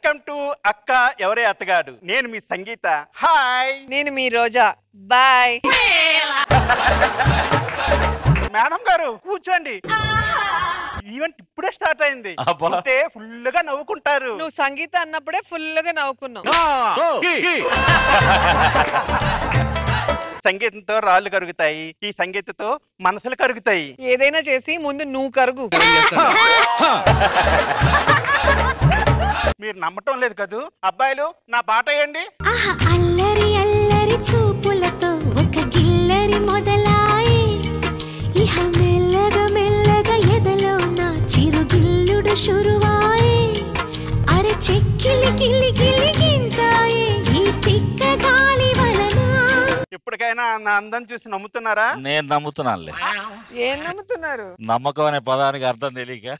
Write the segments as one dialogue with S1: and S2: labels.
S1: Welcome to అక్క ఎవరే అత్తగాడు నేను మీ సంగీత హాయ్
S2: నేను మీ రోజా బాయ్
S1: మేడం గారు కూర్చోండి ఈవెంట్ ఇప్పుడే స్టార్ట్ అయింది
S3: అబ్బా.
S1: అంటే ఫుల్ గా నవ్వుకుంటారు
S2: నువ్వు సంగీత అన్నప్పుడే ఫుల్ గా నవ్వుకున్నావు
S1: సంగీతంతో రాళ్ళు కరుగుతాయి ఈ సంగీతతో మనసులు కరుగుతాయి
S2: ఏదైనా చేసి ముందు నువ్వు కరుగు
S1: మీరు నమ్మటం లేదు కదూ అబ్బాయిలు నా పాట వేయండి
S4: ఆహా అల్లరి అల్లరి చూపులతో ఒక గిల్లరి మొదలాయి ఇహ మెల్లగా మెల్లగా ఎదలో నా చిరు గిల్లుడు షురువాయి అరే చెక్కిలి గిల్లి గిల్లి గింతాయి ఈ తిక్క గాలి వలన
S1: ఇప్పటికైనా నా అందం చూసి నమ్ముతున్నారా
S3: నేను నమ్ముతున్నానులే
S2: ఏం నమ్ముతున్నారు
S3: నమ్మకం అనే పదానికి అర్థం తెలియక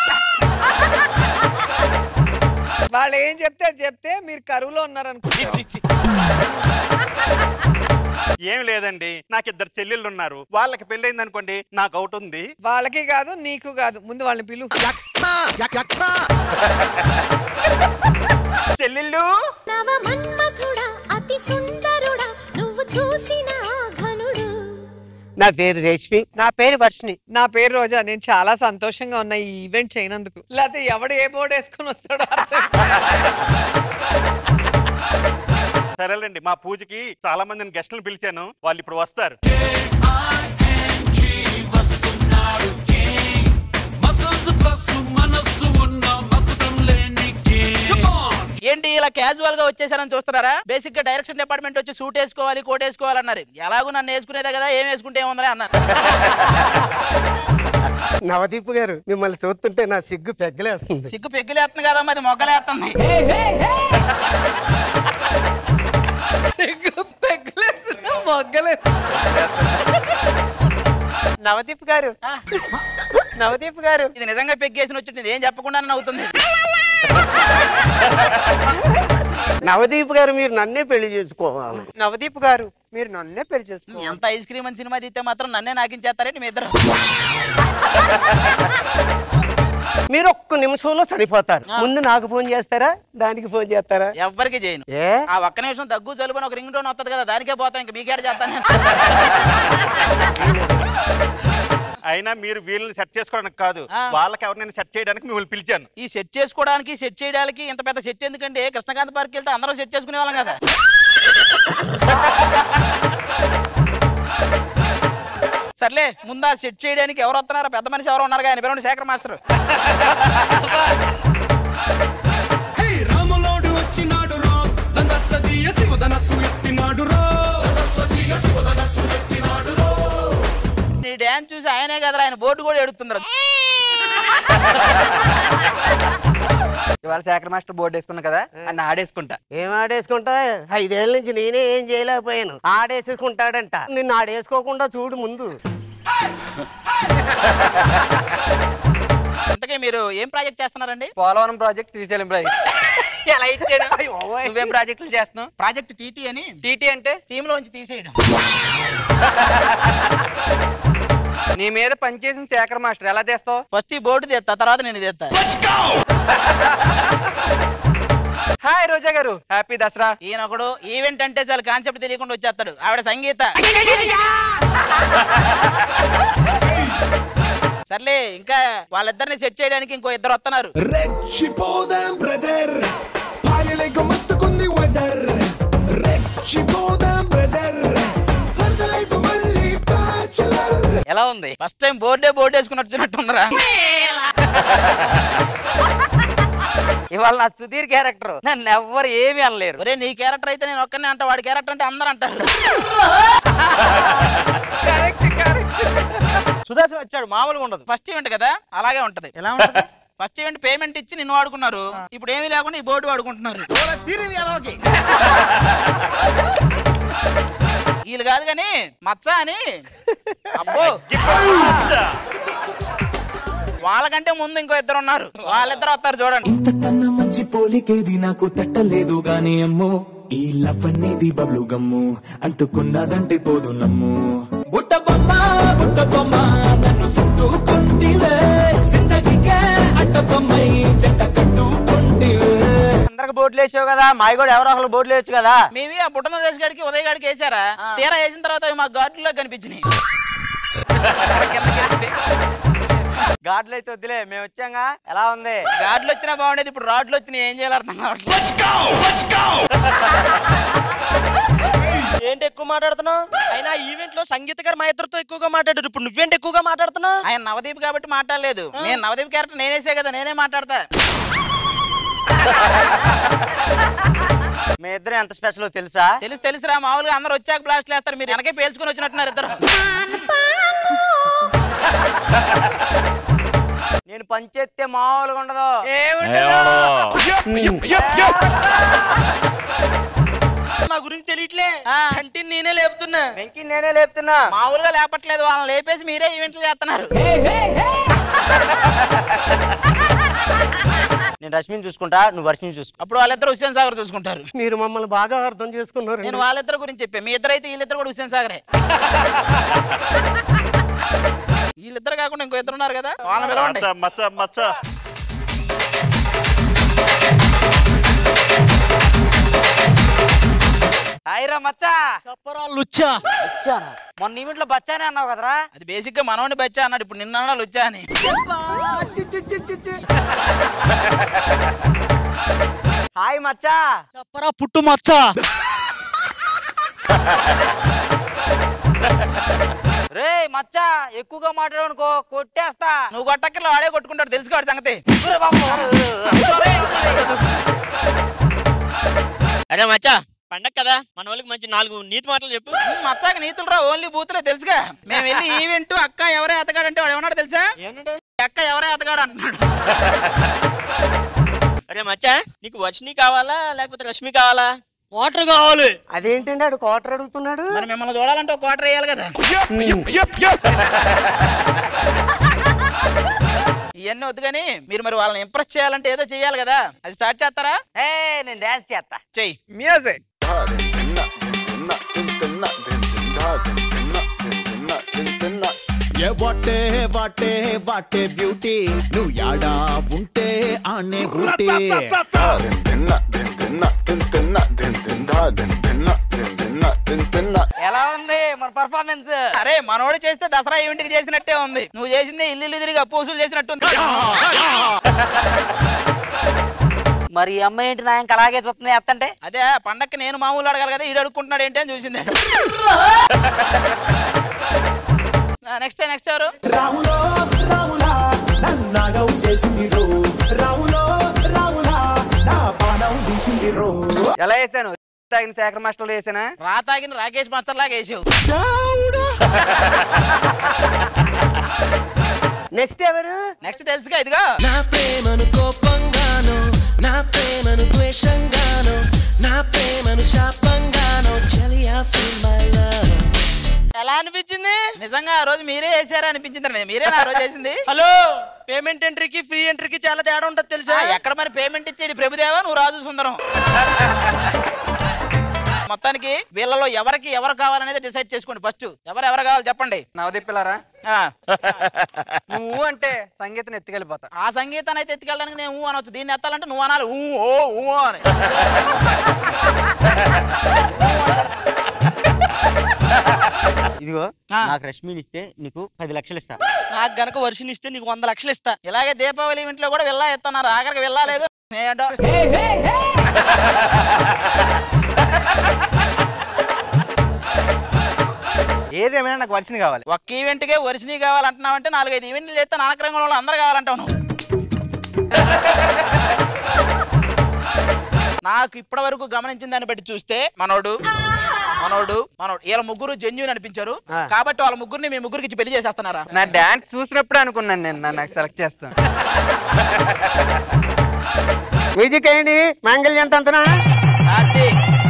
S2: వాళ్ళు ఏం చెప్తే అది చెప్తే మీరు కరువులో ఉన్నారనుకో
S1: ఏం లేదండి నాకు ఇద్దరు చెల్లెళ్ళు ఉన్నారు వాళ్ళకి పెళ్ళైంది అనుకోండి నాకు అవుట్ ఉంది
S2: వాళ్ళకి కాదు నీకు కాదు ముందు వాళ్ళని పిలు
S1: చెల్లెళ్ళు
S4: నవ మన్మథుడా అతి సుందరుడా నువ్వు చూసిన ఆ ఘనుడు
S5: నా పేరు రేష్మి నా పేరు వర్షిణి
S2: నా పేరు రోజా నేను చాలా సంతోషంగా ఉన్నా ఈ ఈవెంట్ చేయనందుకు లేకపోతే ఎవడు ఏ బోర్డు వేసుకొని వస్తాడో అర్థం కాదు.
S1: సరేలేండి మా పూజకి చాలా మందిని గెస్టులను పిలిచాను వాళ్ళు ఇప్పుడు వస్తారు
S6: ఏంటి ఇలా క్యాజువల్ గా వచ్చేసారని చూస్తున్నారా బేసిక్ గా డైరెక్షన్ డిపార్ట్మెంట్ వచ్చి సూట్ వేసుకోవాలి కోట్ వేసుకోవాలి అన్నారు ఎలాగో నన్ను వేసుకునేదే కదా ఏం వేసుకుంటే ఏముందని అన్నారు
S5: నవదీప్ గారు మిమ్మల్ని చూస్తుంటే నా సిగ్గు పెగ్గలేస్తుంది
S6: సిగ్గు పెగ్గులేస్తుంది కదా మరి మొగ్గలేస్తుంది
S2: సిగ్గు పెగ్గులేస్తున్నా, మొగ్గలేస్తున్నా.
S5: నవదీప్ గారు నవదీప్ గారు
S6: ఇది నిజంగా పెగ్గేసిన వచ్చింది ఏం చెప్పకుండా నవ్వుతుంది
S5: నవదీప్ గారు మీరు నన్నే పెళ్లి చేసుకోవాలి నవదీప్ గారు మీరు నన్నే పెళ్లి చేసుకోవాలి
S6: ఎంత ఐస్ క్రీమ్ అని సినిమా తీస్తే మాత్రం నన్నే నాకించేస్తారేంటి మీ ఇద్దరు
S5: మీరు ఒక్క నిమిషంలో చనిపోతారు ముందు నాకు ఫోన్ చేస్తారా దానికి ఫోన్ చేస్తారా
S6: ఎవ్వరికి చేయను
S5: ఏ
S6: ఆ ఒక్క నిమిషం దగ్గు జలుబు అని ఒక రింగ్ టోన్ వస్తుంది కదా దానికే పోతాం ఇంకా మీకేడ చేస్తాను నేను.
S1: అయినా మీరు వీళ్ళని సెట్ చేసుకోవడానికి కాదు
S6: ఆ.
S1: వాళ్ళకి ఎవరినైనా సెట్ చేయడానికి మిమ్మల్ని పిలిచాను
S6: ఈ సెట్ చేసుకోవడానికి సెట్ చేయడానికి ఇంత పెద్ద సెట్ ఎందుకంటే కృష్ణకాంత్ పార్క్ వెళ్తే అందరం సెట్ చేసుకునే వాళ్ళం కదా సర్లే ముందా సెట్ చేయడానికి ఎవరు వస్తున్నారో పెద్ద మనిషి ఎవరు ఉన్నారు ఆయన పేరు శేఖర్ మాస్టర్
S7: రాములోడు వచ్చినాడు రో దండసదీయ శివధనస్సు ఎత్తినాడు రో
S6: నీ డ్యాన్స్ చూసి ఆయనే కదా ఆయన బోర్డు కూడా ఎడుతున్నారు
S8: ఇవాళ శేఖర్ మాస్టర్ బోర్డు వేసుకున్నా కదా అన్న ఆడేసుకుంటా
S5: ఏం ఆడేసుకుంటా ఐదేళ్ళ నుంచి నేనే ఏం చేయలేకపోయాను ఆడేసుకుంటాడంట నిన్ను ఆడేసుకోకుండా చూడు ముందు
S6: ఇంతకీ మీరు ఏం ప్రాజెక్ట్ చేస్తున్నారండి
S8: పోలవరం ప్రాజెక్ట్ శ్రీశైలం ప్రాజెక్ట్ ఎలా ఇచ్చాను నువ్వేం ప్రాజెక్టులు చేస్తున్నావు
S6: ప్రాజెక్ట్ టీటీ అని
S8: టీటీ అంటే
S6: టీంలోంచి తీసేయడం
S8: నీ మీద పనిచేసిన శేఖర్ మాస్టర్ ఎలా చేస్తావు
S6: ఫస్ట్ ఈ బోర్డు తెస్తా తర్వాత నేను తెస్తా
S8: హాయ్ రోజా గారు హ్యాపీ దసరా
S6: ఈయన ఒకడు ఈవెంట్ అంటే చాలు కాన్సెప్ట్ తెలియకుండా వచ్చేస్తాడు ఆవిడ సంగీత సర్లే ఇంకా వాళ్ళిద్దరిని సెట్ చేయడానికి ఇంకో ఇద్దరు వస్తున్నారు
S7: రెచ్చిపోదాం బ్రదర్ పాయలేక మస్తుకుంది వెదర్ రెచ్చిపోదాం బ్రదర్ లైఫ్ మళ్ళీ బ్యాచులర్
S8: ఎలా ఉంది
S6: ఫస్ట్ టైం బోర్డే బోర్డు వేసుకుని వచ్చినట్టుందిరా
S8: ఇవాళ నా సుధీర్ క్యారెక్టర్ నన్ను ఎవ్వరు ఏమీ అనలేరు
S6: ఒరే నీ క్యారెక్టర్ అయితే నేను ఒక్కనే అంటా వాడి క్యారెక్టర్ అంటే అందరూ అంటారు
S9: సుదర్శన్ వచ్చాడు మామూలుగా ఉండదు
S6: ఫస్ట్ ఈవెంట్ కదా అలాగే ఉంటది
S9: ఎలా ఉంటుంది
S6: ఫస్ట్ ఈవెంట్ పేమెంట్ ఇచ్చి నిన్ను వాడుకున్నారు ఇప్పుడు ఏమీ లేకుండా ఈ బోర్డు వాడుకుంటున్నారు వీళ్ళు కాదు కానీ మచ్చ అని అబ్బో వాళ్ళకంటే ముందు ఇంకో ఇద్దరు ఉన్నారు వాళ్ళిద్దరు వస్తారు చూడండి
S7: ఇంతకన్నా మంచి పోలికేది నాకు తట్టలేదు గాని అమ్మో ఈ లవ్ అనేది బబ్లు గమ్ము అంటుకున్నదంటే పోదు నమ్ము బుట్ట బొమ్మ బుట్ట బొమ్మ నన్ను చుట్టుకుంటివే జిందగీకే అట్ట బొమ్మై జంట కట్టుకుంటివే
S8: అందరూ పక్కన బోట్లు వేసావు కదా మావి కూడా ఎవరో ఒకరు బోట్లు వేయచ్చు కదా
S6: మేవి ఆ బుట్టన రేసు గడికి ఉదయ్ గడికి వేసారా తీరా వేసిన తర్వాత అవి మా గార్డులో కనిపించినాయి
S8: గాడ్లు అయితే వద్దులే మేము వచ్చాగా ఎలా ఉంది
S6: గార్డులు వచ్చినా బాగుండేది ఇప్పుడు రాడ్లు వచ్చినాయి ఏం చేయాలి అర్థం కావట్లేదు
S9: ఏంటి ఎక్కువ మాట్లాడుతున్నావు అయినా ఈవెంట్ లో సంగీత గారు మా ఇద్దరితో ఎక్కువగా మాట్లాడారు ఇప్పుడు నువ్వేంటి ఎక్కువగా మాట్లాడుతున్నావు
S6: ఆయన నవదీప్ కాబట్టి మాట్లాడలేదు నేను నవదీప్ క్యారెక్టర్ నేనేసే కదా నేనే మాట్లాడతా
S8: మీ ఇద్దరు ఎంత స్పెషల్ తెలుసా
S6: తెలుసు తెలుసురా మామూలుగా అందరూ వచ్చాక బ్లాస్ట్ వేస్తారు మీరు వెనకే పేల్చుకుని వచ్చినట్టున్నారు ఇద్దరు
S8: నేను పంచేస్తే మామూలుగా ఉండదు
S9: నా గురించి తెలియట్లే
S6: ఆ.
S9: చంటిని నేనే లేపుతున్నా
S8: వెంకి నేనే లేపుతున్నా
S6: మామూలుగా లేపట్లేదు వాళ్ళని లేపేసి మీరే ఈవెంట్లు చేస్తున్నారు
S8: నేను రష్మిని చూసుకుంటా నువ్వు వర్షిని చూసుకో
S6: అప్పుడు వాళ్ళిద్దరు హుస్సేన్ సాగర్ చూసుకుంటారు
S5: మీరు మమ్మల్ని బాగా అర్థం చేసుకున్నారు
S6: నేను వాళ్ళిద్దరు గురించి చెప్పా మీ ఇద్దరు అయితే వీళ్ళిద్దరు కూడా హుస్సేన్ సాగరే వీళ్ళిద్దరు కాకుండా ఇంకో ఇద్దరు ఉన్నారు కదా వాళ్ళని పిలవండి
S1: మచ్చ మచ్చ మచ్చ
S8: హాయిరా మచ్చా
S9: చెప్పరా లుచ్చా
S8: వచ్చానా మొన్న ఈవెంట్ లో బచ్చానే అన్నావు కదరా
S6: అది బేసిక్ గా మనోని బచ్చా అన్నాడు ఇప్పుడు నిన్న అన్నాడు వచ్చా అని
S8: హాయ్ మచ్చా
S9: చెప్పరా పుట్టు మచ్చా
S8: రే మచ్చా ఎక్కువగా మాట్లాడనుకో కొట్టేస్తా
S6: నువ్వు కొట్టక్కర్లో వాడే కొట్టుకుంటాడు తెలుసుకోవాడు సంగతి
S8: ఊరే బాబు.
S9: అరే మచ్చా పండగ కదా మన వాళ్ళకి మంచి నాలుగు నీతి మాటలు చెప్పు
S6: మచ్చాక నీతులు రా ఓన్లీ బూతులే తెలుసుగా మేము వెళ్ళి ఈవెంట్ అక్క ఎవరే అతగాడంటే వాడు ఏమన్నాడు తెలుసా
S8: ఏంటంటే
S6: అక్క ఎవరే అతగాడు అంటున్నాడు
S9: అరే మచ్చా నీకు వర్షిని కావాలా లేకపోతే రష్మి కావాలా వాటర్ కావాలి
S5: అదేంటండి ఆడు కోటర్ అడుగుతున్నాడు
S6: మరి మిమ్మల్ని చూడాలంటే ఒక క్వార్టర్ వేయాలి కదా ఇవన్నీ వద్దు కానీ మీరు మరి వాళ్ళని ఇంప్రెస్ చేయాలంటే ఏదో చేయాలి కదా అది స్టార్ట్ చేస్తారా
S8: ఏ నేను డాన్స్ చేస్తా
S6: చెయ్యి
S2: మ్యూజిక్
S10: ఏ వాటే వాటే వాటే బ్యూటీ నువ్వు యాడా ఉంటే ఆనే ఉంటే
S8: ఎలా ఉంది మన పర్ఫార్మెన్స్
S6: అరే మనోడు చేస్తే దసరా ఈవెంట్ కి చేసినట్టే ఉంది నువ్వు చేసిందే ఇల్లు ఇల్లు తిరిగి అప్పు వసూలు చేసినట్టుంది
S8: మరి ఈ అమ్మాయి ఏంటి నా ఇంకా అలాగే చూస్తుంది ఎత్తంటే
S6: అదే పండక్కి నేను మామూలు అడగాలి కదా ఈడు అడుక్కుంటున్నాడు ఏంటి అని చూసింది నెక్స్ట్ నెక్స్ట్ ఎవరు
S7: రాములో రాములా నన్నాగం చేసింది రో రాములో రాములా నా పానం తీసింది రో
S8: ఎలా వేసాను తాగిన శేఖర్ మాస్టర్లు వేసానా
S6: రా తాగిన రాకేష్ మాస్టర్ లాగా వేసావు
S5: నెక్స్ట్ ఎవరు
S6: నెక్స్ట్ తెలుసుగా ఇదిగో
S10: నా ప్రేమను కోపంగాను నా ప్రేమను ద్వేషంగాను నా ప్రేమను శాపంగాను చలియా ఫీల్ మై లవ్
S9: ఎలా అనిపించింది
S6: నిజంగా ఆ రోజు మీరే వేసారా అనిపించింది మీరే ఆ రోజు చేసింది
S9: హలో పేమెంట్ ఎంట్రీకి ఫ్రీ ఎంట్రీకి చాలా తేడా ఉంటుంది తెలుసా
S6: ఆ, ఎక్కడ మరి పేమెంట్ ఇచ్చేది ప్రభుదేవా నువ్వు రాజు సుందరం మొత్తానికి వీళ్ళలో ఎవరికి ఎవరు కావాలనేది డిసైడ్ చేసుకోండి ఫస్ట్ ఎవరు ఎవరు కావాలి చెప్పండి
S2: నవదీపిల్లారా
S6: ఆ,
S2: నువ్వు అంటే సంగీతం ఎత్తుకెళ్ళిపోతా
S6: ఆ సంగీతాన్ని అయితే ఎత్తుకెళ్ళడానికి నేను ఊ అనొచ్చు దీన్ని ఎత్తాలంటే నువ్వు అనాలి ఊ ఓ ఊ అని
S8: ఇదిగో
S6: ఆ.
S8: నాకు రష్మిని ఇస్తే నీకు పది లక్షలు ఇస్తా
S9: నాకు గనక వర్షం ఇస్తే నీకు వంద లక్షలు ఇస్తా
S6: ఇలాగే దీపావళి ఇంట్లో కూడా వెళ్ళా ఎత్తన్నారు ఆఖరికి వెళ్ళలేదు ఏంటో
S8: ఏదేమైనా నాకు వర్షిని కావాలి
S6: ఒక్క ఈవెంట్కే వరిసిని కావాలంటున్నావంటే నాలుగైదు ఈవెంట్లు చేస్తే నాలుగు రంగంలో వాళ్ళు అందరు కావాలంటావు నువ్వు నాకు ఇప్పటి వరకు గమనించిన దాన్ని బట్టి చూస్తే మనోడు మనోడు మనోడు వీళ్ళ ముగ్గురు జెన్యున్ అనిపించారు
S5: ఆ.
S6: కాబట్టి వాళ్ళ ముగ్గురిని మీ ముగ్గురికి ఇచ్చి పెళ్లి చేసేస్తున్నారా
S2: నా డాన్స్ చూసినప్పుడు అనుకున్నాను నేను నన్ను నాకు సెలెక్ట్ చేస్తాను
S5: మ్యూజిక్ ఏంటి మంగళ్యం తంతనా
S6: అది.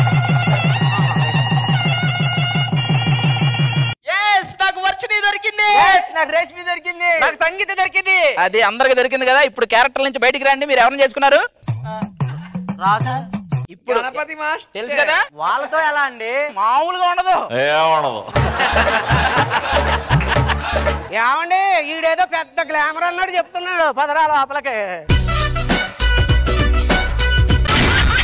S9: ఎస్ నాకు వర్షిని దొరికింది
S8: నాకు రేష్మి దొరికింది
S2: నాకు సంగీతం దొరికింది
S6: అది అందరికి దొరికింది కదా ఇప్పుడు క్యారెక్టర్ నుంచి బయటికి రండి మీరు ఎవరిని చేసుకున్నారు
S8: రాజా
S6: ఇప్పుడు
S2: గణపతి మాస్టర్
S6: తెలుసు కదా
S8: వాళ్ళతో ఎలా అండి
S6: మామూలుగా ఉండదు
S3: ఏముండదు
S5: ఏమండి ఈడేదో పెద్ద గ్లామర్ అన్నాడు చెప్తున్నాడు పదరా లోపలికి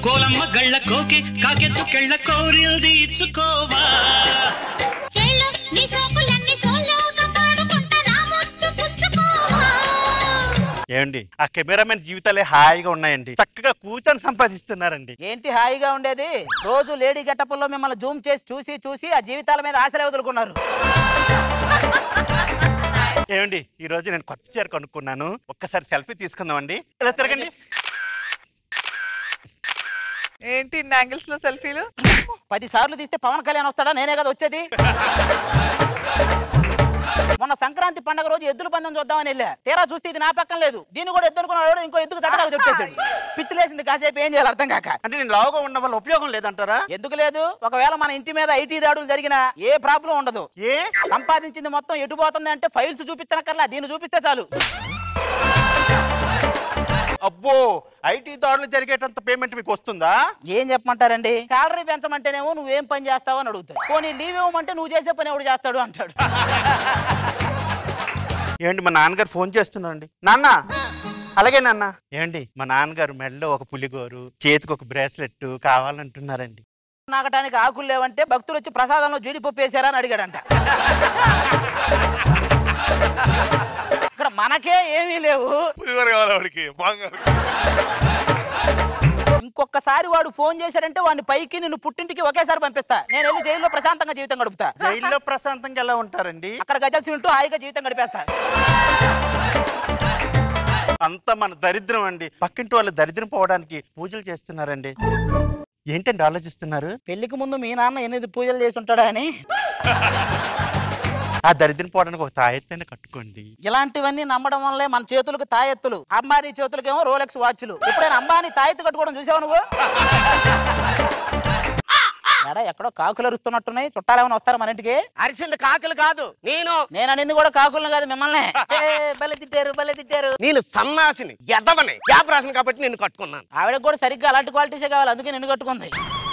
S11: కోలమ్మ గళ్ళ కోకి కాకెత్తు కెళ్ళ కోరిల్ది ఇచ్చుకోవా
S4: చెల్లో నీ సోకులన్నీ సోలోగా పాడుకుంటా నా ముద్దు పుచ్చుకోవా
S1: ఏమండి ఆ కెమెరామెన్ జీవితాలే హాయిగా ఉన్నాయండి చక్కగా కూర్చొని సంపాదిస్తున్నారండి
S6: ఏంటి హాయిగా ఉండేది రోజు లేడీ గెటపుల్లో మిమ్మల్ని జూమ్ చేసి చూసి చూసి ఆ జీవితాల మీద ఆశలే వదులుకున్నారు
S1: ఏమండి ఈ రోజు నేను కొత్త చీర కొనుక్కున్నాను ఒక్కసారి సెల్ఫీ తీసుకుందామండి ఇలా తిరగండి
S2: ఏంటి ఇన్ని యాంగిల్స్ లో సెల్ఫీలు
S6: పది సార్లు తీస్తే పవన్ కళ్యాణ్ వస్తాడా నేనే కదా వచ్చేది మొన్న సంక్రాంతి పండగ రోజు ఎద్దుల పందెం చూద్దామని వెళ్ళా తీరా చూస్తే ఇది నా పక్కన లేదు దీన్ని కూడా ఎద్దునుకున్నాడు ఇంకో ఎద్దుకు తగ్గడానికి చెప్పేశాడు పిచ్చిలేసింది కాసేపు ఏం చేయాలి అర్థం కాక
S1: అంటే నేను లావుగా ఉండడం వల్ల ఉపయోగం లేదంటారా
S6: ఎందుకు లేదు ఒకవేళ మన ఇంటి మీద ఐటీ దాడులు జరిగినా ఏ ప్రాబ్లం ఉండదు
S1: ఏ
S6: సంపాదించింది మొత్తం ఎటు పోతుంది అంటే ఫైల్స్ చూపించనక్కర్లా దీన్ని చూపిస్తే చాలు
S1: అబ్బో ఐటీ దాడులు జరిగేటంత పేమెంట్ మీకు వస్తుందా
S6: ఏం చెప్పమంటారండి శాలరీ పెంచమంటేనేమో నువ్వేం పని చేస్తావు అని అడుగుతాడు పోనీ లీవ్ ఇవ్వమంటే నువ్వు చేసే పని ఎవడు చేస్తాడు అంటాడు
S1: ఏమండి మా నాన్నగారు ఫోన్ చేస్తున్నారండి నాన్న అలాగే నాన్న ఏమండి మా నాన్నగారు మెడలో ఒక పులిగోరు చేతికి ఒక బ్రేస్లెట్ కావాలంటున్నారండి
S6: నాకటానికి ఆకులు లేవంటే భక్తులు వచ్చి ప్రసాదంలో జీడిపప్పు వేసారా అని అడిగాడంట ఇక్కడ మనకే ఏమీ లేవు ఇంకొకసారి వాడు ఫోన్ చేశాడంటే వాడిని పైకి నిన్ను పుట్టింటికి ఒకేసారి పంపిస్తా నేను వెళ్ళి జైల్లో ప్రశాంతంగా జీవితం గడుపుతా
S1: జైల్లో ప్రశాంతంగా ఎలా ఉంటారండి
S6: అక్కడ గజల్సి వింటూ హాయిగా జీవితం గడిపేస్తా
S1: అంత మన దరిద్రం అండి పక్కింటి వాళ్ళు దరిద్రం పోవడానికి పూజలు చేస్తున్నారండి ఏంటండి ఆలోచిస్తున్నారు
S6: పెళ్లికి ముందు మీ నాన్న ఎనిమిది పూజలు చేసి ఉంటాడా అని
S1: ఆ దరిద్రం పోవడానికి ఒక తాయెత్తైనా కట్టుకోండి
S6: ఇలాంటివన్నీ నమ్మడం వల్లే మన చేతులకు తాయెత్తులు అంబానీ చేతులకేమో రోలెక్స్ వాచ్లు ఎప్పుడైనా అంబానీ తాయెత్తు కట్టుకోవడం చూసావు నువ్వు ఎడా ఎక్కడో కాకులు అరుస్తున్నట్టున్నాయి చుట్టాలు ఏమైనా వస్తారా మన ఇంటికి
S5: అరిసింది కాకులు కాదు నేను
S6: నేను అనింది కూడా కాకులను కాదు మిమ్మల్ని
S8: భలే తిట్టారు భలే తిట్టారు
S5: నేను సన్నాసిని ఎదవని గ్యాప్ రాసిన కాబట్టి నేను కట్టుకున్నాను
S6: ఆవిడకి కూడా సరిగ్గా అలాంటి క్వాలిటీసే కావాలి అందుకే నిన్ను కట్టుకుంది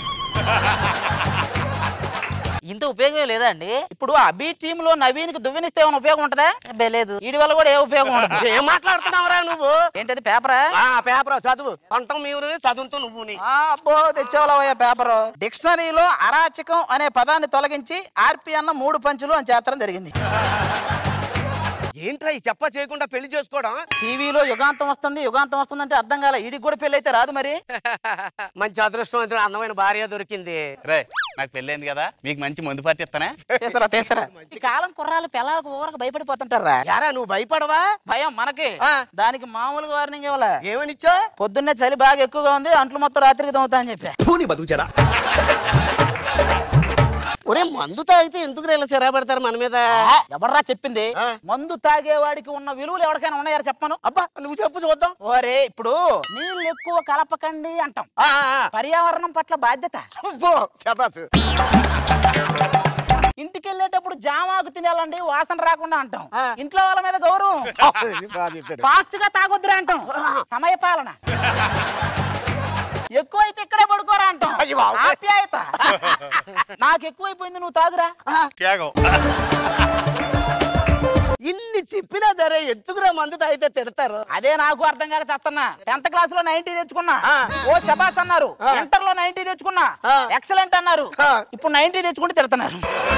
S8: ఇంత ఉపయోగం లేదా అండి
S6: ఇప్పుడు అభి టీమ్ లో నవీన్ కి దువ్వెనిస్తే ఏమైనా ఉపయోగం ఉంటదా
S8: అబ్బే లేదు
S6: వీడి వల్ల కూడా ఏ ఉపయోగం ఉండదు
S5: ఏం మాట్లాడుతున్నావురా నువ్వు
S6: ఏంటది పేపరా
S5: ఆ పేపర్ చదువు తొంటం మీరు చదువుతూ నువ్వుని
S6: ఆ, అబ్బో తెచ్చేవాళ్ళవయ్యా పేపర్ డిక్షనరీలో అరాచకం అనే పదాన్ని తొలగించి ఆర్పి అన్న మూడు పంచులు అని చేర్చడం జరిగింది
S5: ఏంట్రా ఈ చెప్ప చేయకుండా పెళ్లి చేసుకోవడం
S6: టీవీలో యుగాంతం వస్తుంది యుగాంతం వస్తుంది అంటే అర్థం కాలే ఈడికి కూడా పెళ్లి అయితే రాదు మరి
S5: మంచి అదృష్టవంతుడు అందమైన భార్య దొరికింది
S12: రే నాకు పెళ్ళైంది కదా మీకు మంచి మందు పార్టీ ఇస్తానే
S6: తీసరా తీసరా ఈ కాలం కుర్రాలు పిల్లలకు ఊరకు భయపడిపోతుంటారా
S5: యారా నువ్వు భయపడవా
S6: భయం మనకి దానికి మామూలుగా వార్నింగ్ ఇవ్వాల
S5: ఏమనిచ్చా
S6: పొద్దున్నే చలి బాగా ఎక్కువగా ఉంది అంట్లు మొత్తం రాత్రికి దొంగతా అని చెప్పా
S5: బతుకుచాడా ఒరే మందు తాగితే ఎందుకు ఇలా సిరా పెడతారు మన మీద
S6: ఎవర్రా చెప్పింది మందు తాగేవాడికి ఉన్న విలువలు ఎవరికైనా ఉన్నాయారా చెప్పను
S5: అబ్బా నువ్వు చెప్పు చూద్దాం
S6: ఓరే ఇప్పుడు నీళ్ళు ఎక్కువ కలపకండి అంటాం
S5: ఆ, ఆ, ఆ.
S6: పర్యావరణం పట్ల బాధ్యత
S5: అబ్బో, శబాసు.
S6: ఇంటికి వెళ్ళేటప్పుడు జామాకు తినాలండి వాసన రాకుండా అంటాం ఇంట్లో వాళ్ళ మీద గౌరవం
S5: బాగా చెప్పాడు.
S6: ఫాస్ట్ గా తాగొద్దురా అంటాం సమయ పాలన ఎక్కువైతే ఇక్కడే పడుకోరా అంటాం
S5: అయ్య బాబోయ్.
S6: ఆప్యాయత నాకు ఎక్కువైపోయింది నువ్వు తాగురా
S1: త్యాగం
S5: ఇన్ని చెప్పినా సరే ఎందుకురా మందు తాగితే తిడతారు
S6: అదే నాకు అర్థం కాక చేస్తున్నా టెన్త్ క్లాస్ లో నైన్టీ తెచ్చుకున్నా ఓ శబాష్ అన్నారు ఇంటర్ లో నైన్టీ తెచ్చుకున్నా ఎక్సలెంట్ అన్నారు ఇప్పుడు నైన్టీ తెచ్చుకుంటే తిడుతున్నారు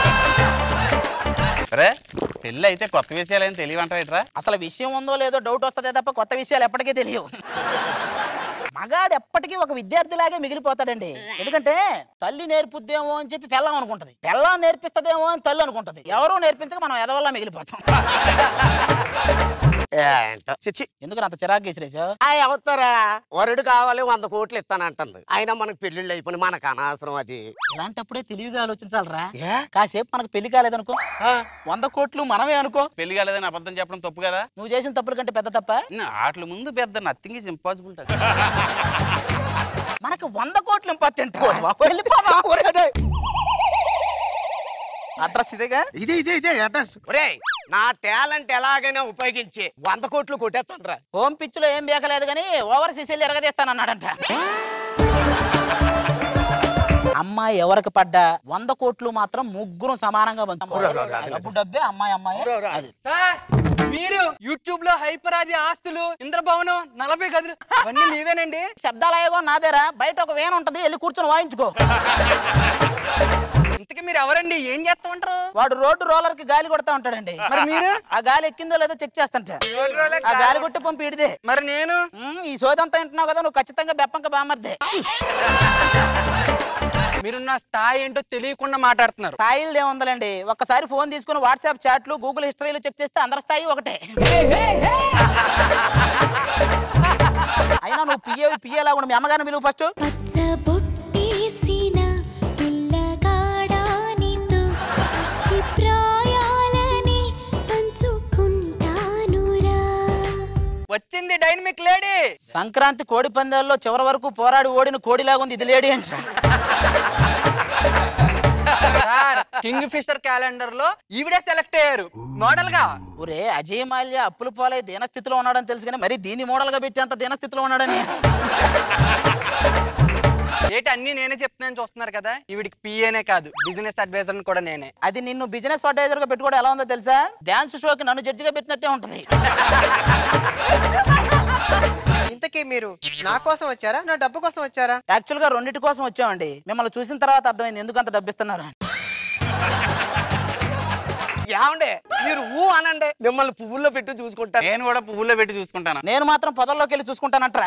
S12: రే పెళ్ళి అయితే కొత్త విషయాలు ఏం తెలియవంటారా
S6: అసలు విషయం ఉందో లేదో డౌట్ వస్తుందే తప్ప కొత్త విషయాలు ఎప్పటికీ తెలియవు మగాడు ఎప్పటికీ ఒక విద్యార్థిలాగే మిగిలిపోతాడండి ఎందుకంటే తల్లి నేర్పుద్దేమో అని చెప్పి పెళ్ళం అనుకుంటది పెళ్ళం నేర్పిస్తదేమో అని తల్లి అనుకుంటది ఎవరూ నేర్పించక మనం ఎదవల్లా మిగిలిపోతాం
S5: ఏంటో చిచ్చి
S6: ఎందుకు అంత చిరాకు గీసిరేసావు
S5: ఆ అవుతారా వరుడు కావాలి వంద కోట్లు ఇస్తానంటుంది అయినా మనకు పెళ్లిళ్ళు అయిపోయి మనకు అనవసరం అది
S6: ఇలాంటప్పుడే తెలివిగా ఆలోచించాలరా కాసేపు మనకు పెళ్లి కాలేదనుకో వంద కోట్లు మనమే అనుకో
S12: పెళ్లి కాలేదని అబద్ధం చెప్పడం తప్పు కదా
S6: నువ్వు చేసిన తప్పుల కంటే పెద్ద తప్ప
S12: ఆటల ముందు పెద్ద నథింగ్ ఇస్ ఇంపాసిబుల్
S6: మనకు వంద కోట్లు ఇంపార్టెంట్ అడ్రస్ ఇదేగా
S5: ఇదే ఇదే ఇదే అడ్రస్ ఒరే నా టాలెంట్ ఎలాగైనా ఉపయోగించి వంద కోట్లు కొట్టేస్తాను
S6: హోమ్ పిచ్ లో ఏం బేకలేదు కానీ ఓవర్ సీసీలు ఎరగదీస్తానన్నాడంట అమ్మాయి ఎవరికి పడ్డా వంద కోట్లు మాత్రం ముగ్గురు సమానంగా పంచుకోవాలి డబ్బు డబ్బే అమ్మాయి అమ్మాయి అది.
S13: మీరు యూట్యూబ్ లో హైపరాది ఆస్తులు ఇంద్రభవనం నలభై గదులు అవన్నీ మీవేనండి
S6: శబ్దాలయగో నాదేరా బయట ఒక వేన్ ఉంటది వెళ్ళి కూర్చొని వాయించుకో
S13: ఇంతకీ మీరు ఎవరండి ఏం చేస్తా ఉంటారు
S6: వాడు రోడ్డు రోలర్ కి గాలి కొడతా ఉంటాడండి
S13: మరి మీరు?
S6: ఆ గాలి ఎక్కిందో లేదో చెక్ చేస్తాంట ఆ గాలి కొట్టి పంపి ఇడిదే
S13: మరి నేను
S6: ఈ సోదంతా వింటున్నావు కదా నువ్వు ఖచ్చితంగా బెప్పంక బామర్దే
S13: మీరున్న స్థాయి ఏంటో తెలియకుండా మాట్లాడుతున్నారు
S6: స్థాయిలు ఏముందండి ఒక్కసారి ఫోన్ తీసుకుని వాట్సాప్ చాట్లు గూగుల్ హిస్టరీలు చెక్ చేస్తే అందరి స్థాయి ఒకటే అయినా నువ్వు పిఏ పిఏలా కూడా మీ అమ్మగారిని పిలువు ఫస్ట్
S4: బొట్టేసిన పిల్లగాడానితో అభిప్రాయాలని పంచుకుంటానురా
S13: వచ్చింది డైనమిక్ లేడీ
S6: సంక్రాంతి కోడి పందాల్లో చివరి వరకు పోరాడి ఓడిన కోడిలాగా ఉంది ఇది లేడీ అంట
S13: సార్ కింగ్ ఫిషర్ క్యాలెండర్ లో ఈవిడే సెలెక్ట్ అయ్యారు మోడల్ గా
S6: ఒరే అజయ్ మాల్యా అప్పుల పాలై దీనస్థితిలో ఉన్నాడని తెలుసు కానీ మరి దీన్ని మోడల్ గా పెట్టేంత దీనస్థితిలో ఉన్నాడని
S13: ఏంటి అన్ని నేనే చెప్తున్నాను చూస్తున్నారు కదా ఈవిడికి పిఏనే కాదు బిజినెస్ అడ్వైజర్ కూడా నేనే
S6: అది నిన్ను బిజినెస్ అడ్వైజర్ గా పెట్టుకోవడం ఎలా ఉందో తెలుసా డాన్స్ షోకి నన్ను జడ్జిగా పెట్టినట్టే ఉంటది
S2: ఇంతకీ మీరు నా కోసం వచ్చారా నా డబ్బు కోసం వచ్చారా
S6: యాక్చువల్ గా రెండింటి కోసం వచ్చామండి మిమ్మల్ని చూసిన తర్వాత అర్థమైంది ఎందుకు అంత డబ్బిస్తున్నారు
S5: ఏమండే మీరు ఊ అనండి మిమ్మల్ని పువ్వుల్లో పెట్టి చూసుకుంటారు
S12: నేను కూడా పువ్వుల్లో పెట్టి చూసుకుంటాను
S6: నేను మాత్రం పొదల్లోకి వెళ్ళి చూసుకుంటానంటరా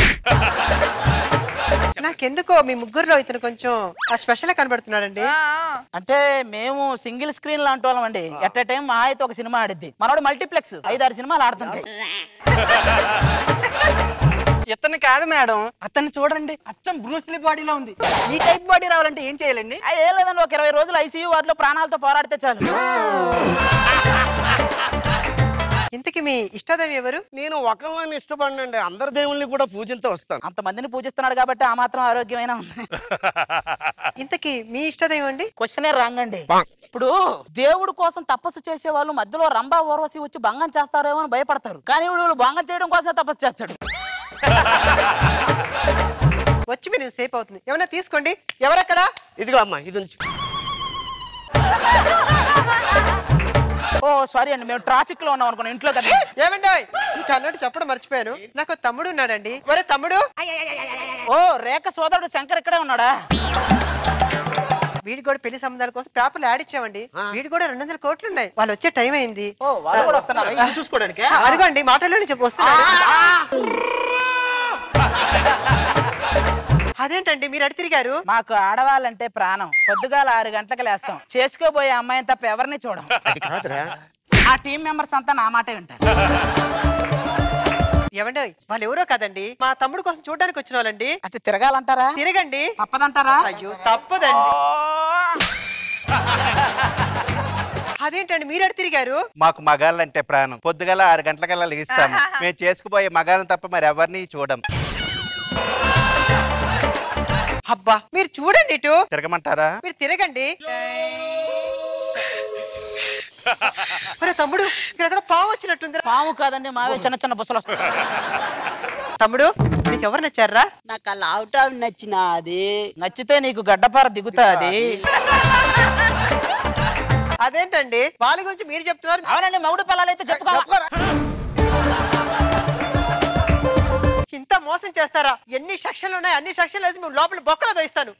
S2: నాకెందుకో మీ ముగ్గురులో ఇతను కొంచెం ఆ స్పెషల్ కనబడుతున్నాడండి
S6: అంటే మేము సింగిల్ స్క్రీన్ లాంటి వాళ్ళం అండి ఎట్ ఎ టైం మా అయితే ఒక సినిమా ఆడిద్ది మనోడు మల్టీప్లెక్స్ ఐదారు సినిమాలు ఆడుతుంటాయి
S13: ఇతను కాదు మేడం అతన్ని చూడండి అచ్చం బ్రూస్లీ బాడీలో ఉంది ఈ టైప్ బాడీ రావాలంటే ఏం చేయాలండి
S6: ఆ, ఏం లేదండి ఒక ఇరవై రోజులు ఐసీయూ వార్డులో ప్రాణాలతో పోరాడితే చాలు
S2: ఇంతకీ మీ ఇష్టదైవం ఎవరు
S5: నేను ఒకళ్ళని ఇష్టపడినండి అందరి దేవుళ్ళని కూడా పూజలతో వస్తాను
S6: అంతమందిని పూజిస్తున్నాడు కాబట్టి ఆ మాత్రం ఆరోగ్యమైన ఉంది
S2: ఇంతకీ మీ ఇష్టదైవం అండి
S6: క్వశ్చనే రాంగ్ అండి ఇప్పుడు దేవుడు కోసం తపస్సు చేసే వాళ్ళు మధ్యలో రంభా ఓర్వశి వచ్చి భంగం చేస్తారేమో అని భయపడతారు కానీ వీడు భంగం చేయడం కోసమే తపస్సు చేస్తాడు
S2: వచ్చి మీరు సేఫ్ అవుతుంది ఏమన్నా తీసుకోండి ఎవరెక్కడా
S5: ఇదిగో అమ్మా ఇది ఉంచు
S6: ఓ సారీ అండి మేము ట్రాఫిక్ లో ఉన్నాం అనుకున్నాం ఇంట్లో కదా
S2: ఏమండి ఇంకా అన్నట్టు చెప్పడం మర్చిపోయాను నాకు తమ్ముడు ఉన్నాడండి ఒరే తమ్ముడు
S6: ఓ రేఖ సోదరుడు శంకర్ ఇక్కడే ఉన్నాడా
S2: వీడి కూడా పెళ్లి సంబంధాల కోసం పేపర్లు యాడ్ ఇచ్చామండి వీడి కూడా రెండు వందల కోట్లు ఉన్నాయి వాళ్ళు వచ్చే టైం అయింది
S6: ఓ వాళ్ళు కూడా వస్తున్నారా ఇది చూసుకోవడానికి
S2: అదిగోండి మాటల్లోనే చెప్పు వస్తున్నాడు అదేంటండి మీరు అడి తిరిగారు
S6: మాకు ఆడవాళ్ళంటే ప్రాణం పొద్దుగాల ఆరు గంటలకు లేస్తాం చేసుకోబోయే అమ్మాయిని తప్ప ఎవరిని చూడం
S5: అది కాదురా
S6: ఆ టీం మెంబర్స్ అంతా నా మాటే వింటారు
S2: ఏమండి వాళ్ళు ఎవరో కదండి మా తమ్ముడు కోసం చూడడానికి వచ్చిన వాళ్ళండి
S6: అయితే తిరగాలంటారా
S2: తిరగండి
S6: తప్పదంటారా
S2: అయ్యో తప్పదండి అదేంటండి మీరు అడి తిరిగారు
S1: మాకు మగాళ్ళంటే ప్రాణం పొద్దుగల ఆరు గంటలకల్లా లెగిస్తాము మేము చేసుకుపోయే మగాళ్ళని తప్ప మరి ఎవరిని చూడం
S2: అబ్బా మీరు చూడండి ఇటు
S1: తిరగమంటారా
S2: మీరు తిరగండి ఒరే తమ్ముడు ఇక్కడ పావు వచ్చినట్టుంది
S6: పాము కాదండి మావే చిన్న చిన్న బుసలు వస్తాయి
S2: తమ్ముడు నీకు ఎవరు నచ్చారా
S6: నాకు ఆ లావుటావి నచ్చినాది నచ్చితే నీకు గడ్డపార దిగుతాది
S2: అదేంటండి వాళ్ళ గురించి మీరు చెప్తున్నారు
S6: అవునండి మగుడు పిల్లలైతే చెప్పుకోవాలి
S2: ఇంత మోసం చేస్తారా ఎన్ని సెక్షన్లు ఉన్నాయి అన్ని సెక్షన్లు వేసి మేము లోపల బొక్కలో దోయిస్తాను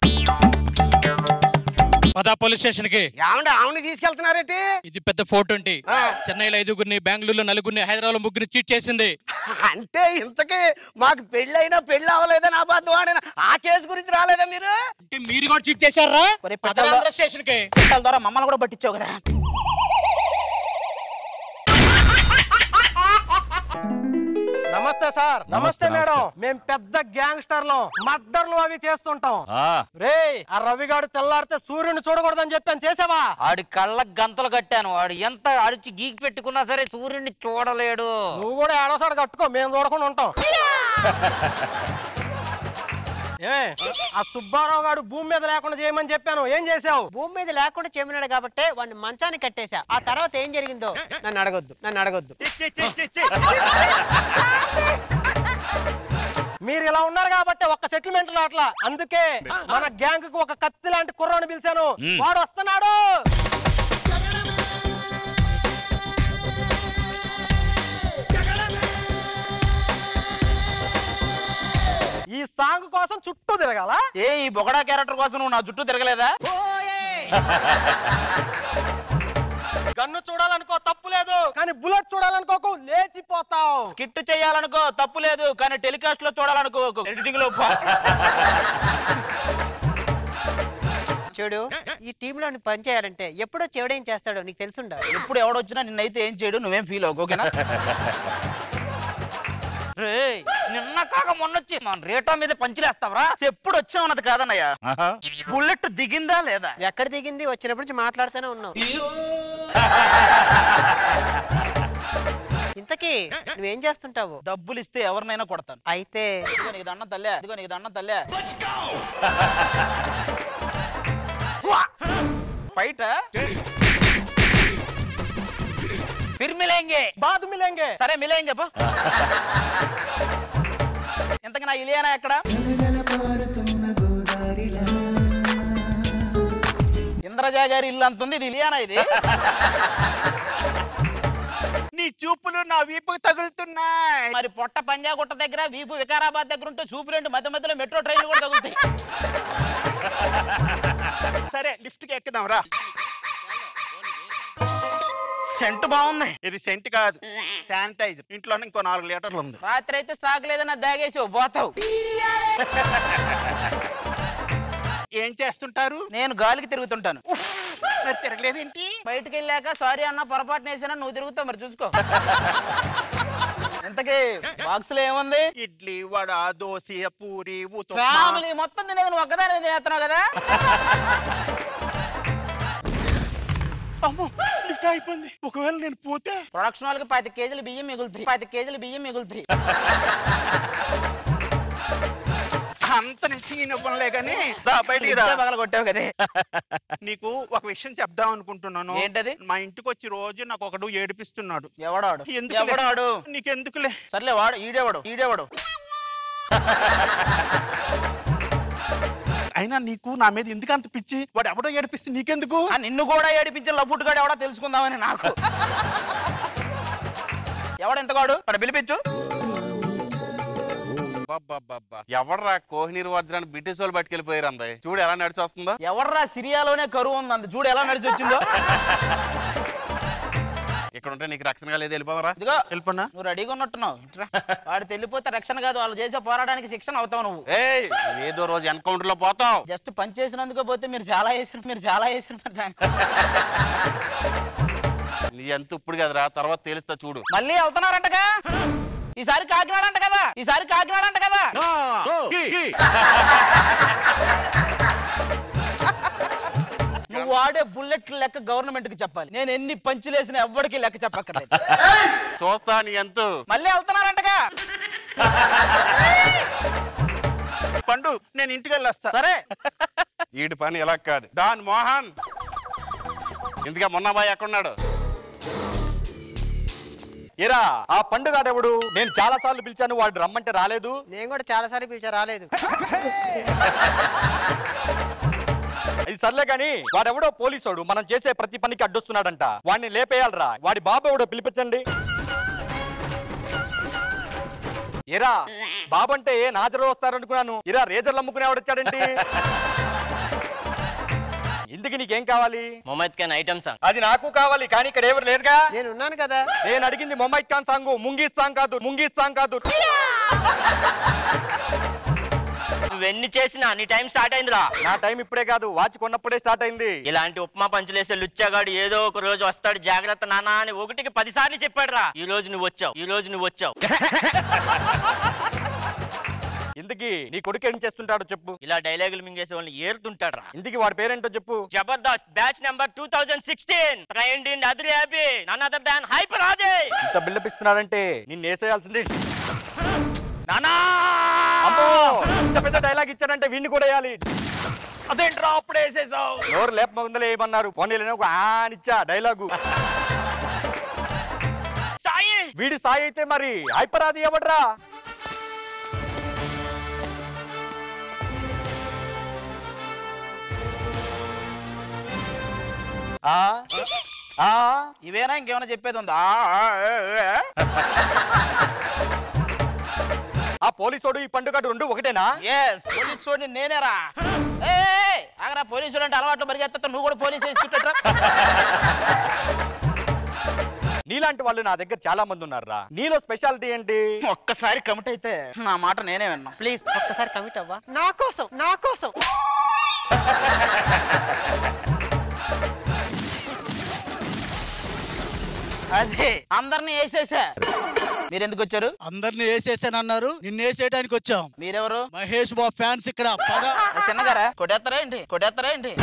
S14: పదా పోలీస్ స్టేషన్ కి
S5: ఏమండి ఆవిడని తీసుకెళ్తున్నారేంటి
S14: ఇది పెద్ద ఫోటో ఏంటి చెన్నైలో ఐదుగురిని బెంగళూరులో నలుగురిని హైదరాబాద్ లో ముగ్గురిని చీట్ చేసింది
S5: అంటే ఇంతకీ మాకు పెళ్ళైనా పెళ్ళి అవ్వలేదని అబద్ధం ఆడిన ఆ కేసు గురించి రాలేదా మీరు
S14: అంటే మీరు కూడా చీట్ చేశారా
S6: ఒరే
S14: పదరాంధ్ర స్టేషన్ కి
S6: పిట్టల ద్వారా మమ్మల్ని కూడా పట్టించావు కదా
S15: నమస్తే సార్ నమస్తే మేడం మేము పెద్ద గ్యాంగ్స్టర్లం మర్డర్లు అవి చేస్తుంటాం
S3: ఆ,
S15: రే ఆ రవిగాడు తెల్లారితే సూర్యుని చూడకూడదని చెప్పాను చేసావా
S8: ఆడి కళ్ళకు గంతలు కట్టాను వాడు ఎంత అడిచి గీకి పెట్టుకున్నా సరే సూర్యుడిని చూడలేడు
S15: నువ్వు కూడా ఏడోసారి కట్టుకో మేము చూడకుండా ఉంటాం ఏ ఆ సుబ్బారావు గారు భూమి మీద లేకుండా చేయమని చెప్పాను ఏం చేసావు
S2: భూమి మీద లేకుండా చెమినాడు కాబట్టి వాడిని మంచాన్ని కట్టేశా ఆ తర్వాత ఏం జరిగిందో నన్ను అడగొద్దు నన్ను అడగొద్దు
S15: మీరు ఇలా ఉన్నారు కాబట్టి ఒక్క సెటిల్మెంట్ రావట్లా అందుకే మన గ్యాంగ్ కు ఒక కత్తి లాంటి కుర్రాన్ని పిలిచాను
S3: మ్.
S15: వాడు వస్తున్నాడు సాంగ్ కోసం చుట్టూ తిరగాల
S6: ఏ ఈ బొగడా క్యారెక్టర్ కోసం నువ్వు నా చుట్టూ తిరగలేదా
S15: గన్ను చూడాలనుకో తప్పు లేదు కానీ బుల్లెట్ చూడాలనుకోకు లేచిపోతావు
S6: స్కిట్ చేయాలనుకో తప్పు లేదు కానీ టెలికాస్ట్ లో చూడాలనుకో ఎడిటింగ్ లో పో.
S5: చూడు ఈ టీమ్ లో పని చేయాలంటే ఎప్పుడో చెవడేం చేస్తాడో నీకు తెలుసుండా
S6: ఎప్పుడు ఎవడొచ్చినా నిన్నైతే ఏం చేయడు నువ్వేం ఫీల్ అవ్వకు ఓకేనా
S8: రేయ్, నిన్న కాక మొన్నొచ్చి మన రేటో మీద పంచులేస్తావరా
S6: ఎప్పుడు వచ్చామన్నది కాదన్నయ్య బుల్లెట్ దిగిందా లేదా
S5: ఎక్కడ దిగింది వచ్చినప్పటి నుంచి మాట్లాడుతూనే ఉన్నావు ఇంతకీ నువ్వేం చేస్తుంటావు
S6: డబ్బులు ఇస్తే ఎవరినైనా కొడతాను
S5: అయితే
S6: ఇదిగో నీకు దండం తల్లే ఇదిగో నీకు దండం తల్లే ఫైట్ ఫిర్ మిలేంగే
S15: బాదు మిలేంగే
S6: సరే మిలేంగే పో ఇంతకు నా ఇలియానా ఎక్కడ ఇంద్రజ గారి ఇల్లు అంత ఉంది ఇది ఇలియానా ఇది
S1: నీ చూపులు నా వీపుకు తగులుతున్నాయి
S6: మరి పొట్ట పంజాగుట్ట దగ్గర వీపు వికారాబాద్ దగ్గర ఉంటే చూపు రెండు మధ్య మధ్యలో మెట్రో ట్రైన్లు కూడా తగులుతాయి
S1: సరే లిఫ్ట్ కి ఎక్కుదాం రా
S6: సెంట్ బాగుంది
S1: ఇది సెంట్ కాదు శానిటైజర్ ఇంట్లోనే ఇంకో నాలుగు లీటర్లు ఉంది
S6: రాత్రి అయితే స్టాక్ లేదన్నా దాగేసావు పోతావు
S1: ఏం చేస్తుంటారు
S6: నేను గాలికి తిరుగుతుంటాను
S1: మరి తిరగలేదేంటి
S6: బయటికి వెళ్ళాక సారీ అన్న పొరపాటున వేసినా నువ్వు తిరుగుతావు మరి చూసుకో ఇంతకీ బాక్స్ లో ఏముంది
S1: ఇడ్లీ వడ దోశ పూరి ఉత్తప్ప.
S6: ఫ్యామిలీ మొత్తం తినేది నువ్వు ఒక్కదాని తినేస్తున్నావు కదా
S1: అమ్మో లిఫ్ట్ అయిపోయింది ఒకవేళ నేను పోతే
S6: ప్రొడక్షన్ వాళ్ళకి పది కేజీలు బియ్యం మిగులుతాయి పది కేజీలు బియ్యం మిగులుతాయి
S1: అంత నుంచి ఇవ్వలే కానీ దా బయటికి రా
S6: ఇప్పుడే పగల కొట్టావు కదే
S1: నీకు ఒక విషయం చెప్దాం అనుకుంటున్నాను
S6: ఏంటది?
S1: మా ఇంటికి వచ్చి రోజు నాకు ఒకడు ఏడిపిస్తున్నాడు
S6: ఎవడాడు
S1: ఎందుకులే?
S6: ఎవడాడు
S1: నీకెందుకులే
S6: సర్లే వాడు ఈడేవాడు ఈడేవాడు
S1: అయినా నీకు నా మీద ఎందుకు అంత పిచ్చి వాడు ఎవడో ఏడిపిస్తే నీకెందుకు
S6: ఆ నిన్ను కూడా ఏడిపించిన లఫుట్ గాడు ఎవడో తెలుసుకుందామని నాకు ఎవడెంతగాడు అక్కడ పిలిపించు
S12: అబ్బబ్బబ్బబ్బా. ఎవర్రా కోహినీర్ వజ్రాన్ని బ్రిటిష్ వాళ్ళు పట్టుకెళ్ళిపోయారు అంది చూడు ఎలా నడిచి వస్తుందో
S6: ఎవర్రా సిరియాలోనే కరువు ఉంది అంది చూడు ఎలా నడిచి వచ్చిందో
S12: ఇక్కడ ఉంటే నీకు రక్షణగా లేదు వెళ్ళిపోవరా
S6: ఇదిగో
S1: వెళ్ళిపోనా
S6: నువ్వు రెడీగా ఉన్నట్టున్నావు ఇట్రా. వాడు తెలిపోతే రక్షణ కాదు వాళ్ళు చేసే పోరాటానికి శిక్షణ అవుతావు నువ్వు
S12: ఏయ్ ఏదో రోజు ఎన్కౌంటర్ లో పోతావు
S6: జస్ట్ పని చేసినందుకు పోతే మీరు చాలా చేసారు మీరు చాలా చేసారు మరి దానికి.
S12: నీ ఎంత ఇప్పుడు కదరా తర్వాత తేలుస్తా చూడు
S6: మళ్ళీ వెళ్తున్నారంటగా ఈసారి కాకినాడ అంట కదా ఈసారి కాకినాడ అంట కదా నువ్వు వాడే బుల్లెట్ లెక్క గవర్నమెంట్ కి చెప్పాలి నేను ఎన్ని పంచులేసిన ఎవ్వడికి లెక్క చెప్పక్కర్లేదు
S12: చూస్తా నీ ఎంత
S6: మళ్ళీ వెళ్తున్నారంటగా
S1: పండు నేను ఇంటికి వెళ్ళొస్తా
S6: సరే
S12: వీడి పని ఎలా కాదు డాన్ మోహన్ ఇందుకే మొన్న బాయ్ ఎక్కడున్నాడు
S16: ఏరా ఆ పండుగ ఆడెవడు నేను చాలా సార్లు పిలిచాను వాడు రమ్మంటే రాలేదు
S5: నేను కూడా చాలా సార్లు పిలిచా రాలేదు
S16: ఇది సర్లే గాని వాడెవడో పోలీసోడు మనం చేసే ప్రతి పనికి అడ్డొస్తున్నాడంట వాడిని లేపేయాలరా వాడి బాబు ఎవడో పిలిపించండి ఏరా బాబంటే నాజరు వస్తారనుకున్నాను ఇరా రేజర్లు అమ్ముకునే వచ్చాడండి ఇందుకు నీకేం కావాలి
S9: మొహమ్మద్ ఖాన్ ఐటమ్ సాంగ్
S16: అది నాకు కావాలి కానీ ఇక్కడ ఎవరు లేరుగా
S5: నేను ఉన్నాను కదా
S16: నేను అడిగింది మొమైద్ ఖాన్ సాంగ్ ముంగీస్ సాంగ్ కాదు ముంగీస్ సాంగ్ కాదు
S9: నువ్వెన్ని చేసినా నీ టైం స్టార్ట్ అయిందిరా
S16: నా టైం ఇప్పుడే కాదు వాచ్ కొన్నప్పుడే స్టార్ట్ అయింది
S9: ఇలాంటి ఉప్మా పంచులేసే లుచ్చాగాడు ఏదో ఒక రోజు వస్తాడు జాగ్రత్త నానా అని ఒకటికి పది సార్లు చెప్పాడు రా ఈ రోజు నువ్వు వచ్చావు ఈ రోజు నువ్వు వచ్చావు
S16: ఇందుకి నీ కొడుకు ఏం చేస్తుంటాడో చెప్పు
S9: ఇలా డైలాగులు మింగేసే వాళ్ళని ఏరుతుంటాడు రా
S16: ఇందుకి వాడి పేరేంటో చెప్పు
S9: Jabardasth batch number two thousand sixteen trained in other happy none other than hyper Ajay
S16: ఇంత బిల్డప్ ఇస్తున్నాడంటే నిన్ను వేసేయాల్సింది
S9: నానా
S16: అమ్మో ఇంత పెద్ద డైలాగ్ ఇచ్చాడంటే వీడిని కూడా వేయాలి
S6: అదేంట్రా అప్పుడే వేసేసావు
S16: ఎవరు లేప ముందలే ఏమన్నారు పోనీ ఒక ఆనిచ్చా డైలాగు
S9: సాయి
S16: వీడి సాయి అయితే మరి హైపరాది ఎవడ్రా ఆ ఆ
S6: ఇవేనా ఇంకేమైనా చెప్పేది ఉందా ఆ, ఆ, ఆ, ఆ.
S16: ఆ పోలీసోడు ఈ పండుగ రెండు ఒకటేనా
S6: ఎస్ పోలీసు వాడిని నేనేరా ఏయ్, ఆగరా పోలీసులు అంటే అలవాట్లు పరిగెత్తా నువ్వు కూడా పోలీసు వేసుకుంటా
S16: నీలాంటి వాళ్ళు నా దగ్గర చాలా మంది ఉన్నారా నీలో స్పెషాలిటీ ఏంటి
S6: ఒక్కసారి కమిట్ అయితే నా మాట నేనే విన్నా ప్లీజ్ ఒక్కసారి కమిట్ అవ్వా
S13: నా కోసం నా కోసం
S6: అదే అందరిని వేసేసా మీరు ఎందుకు వచ్చారు
S17: అందరిని వేసేసానన్నారు నిన్ను వేసేయడానికి వచ్చాం
S6: మీరెవరు
S17: మహేష్ బాబు ఫ్యాన్స్ ఇక్కడ పద
S6: చిన్నగారా కొట్టేస్తారా ఏంటి కొట్టేస్తారా ఏంటి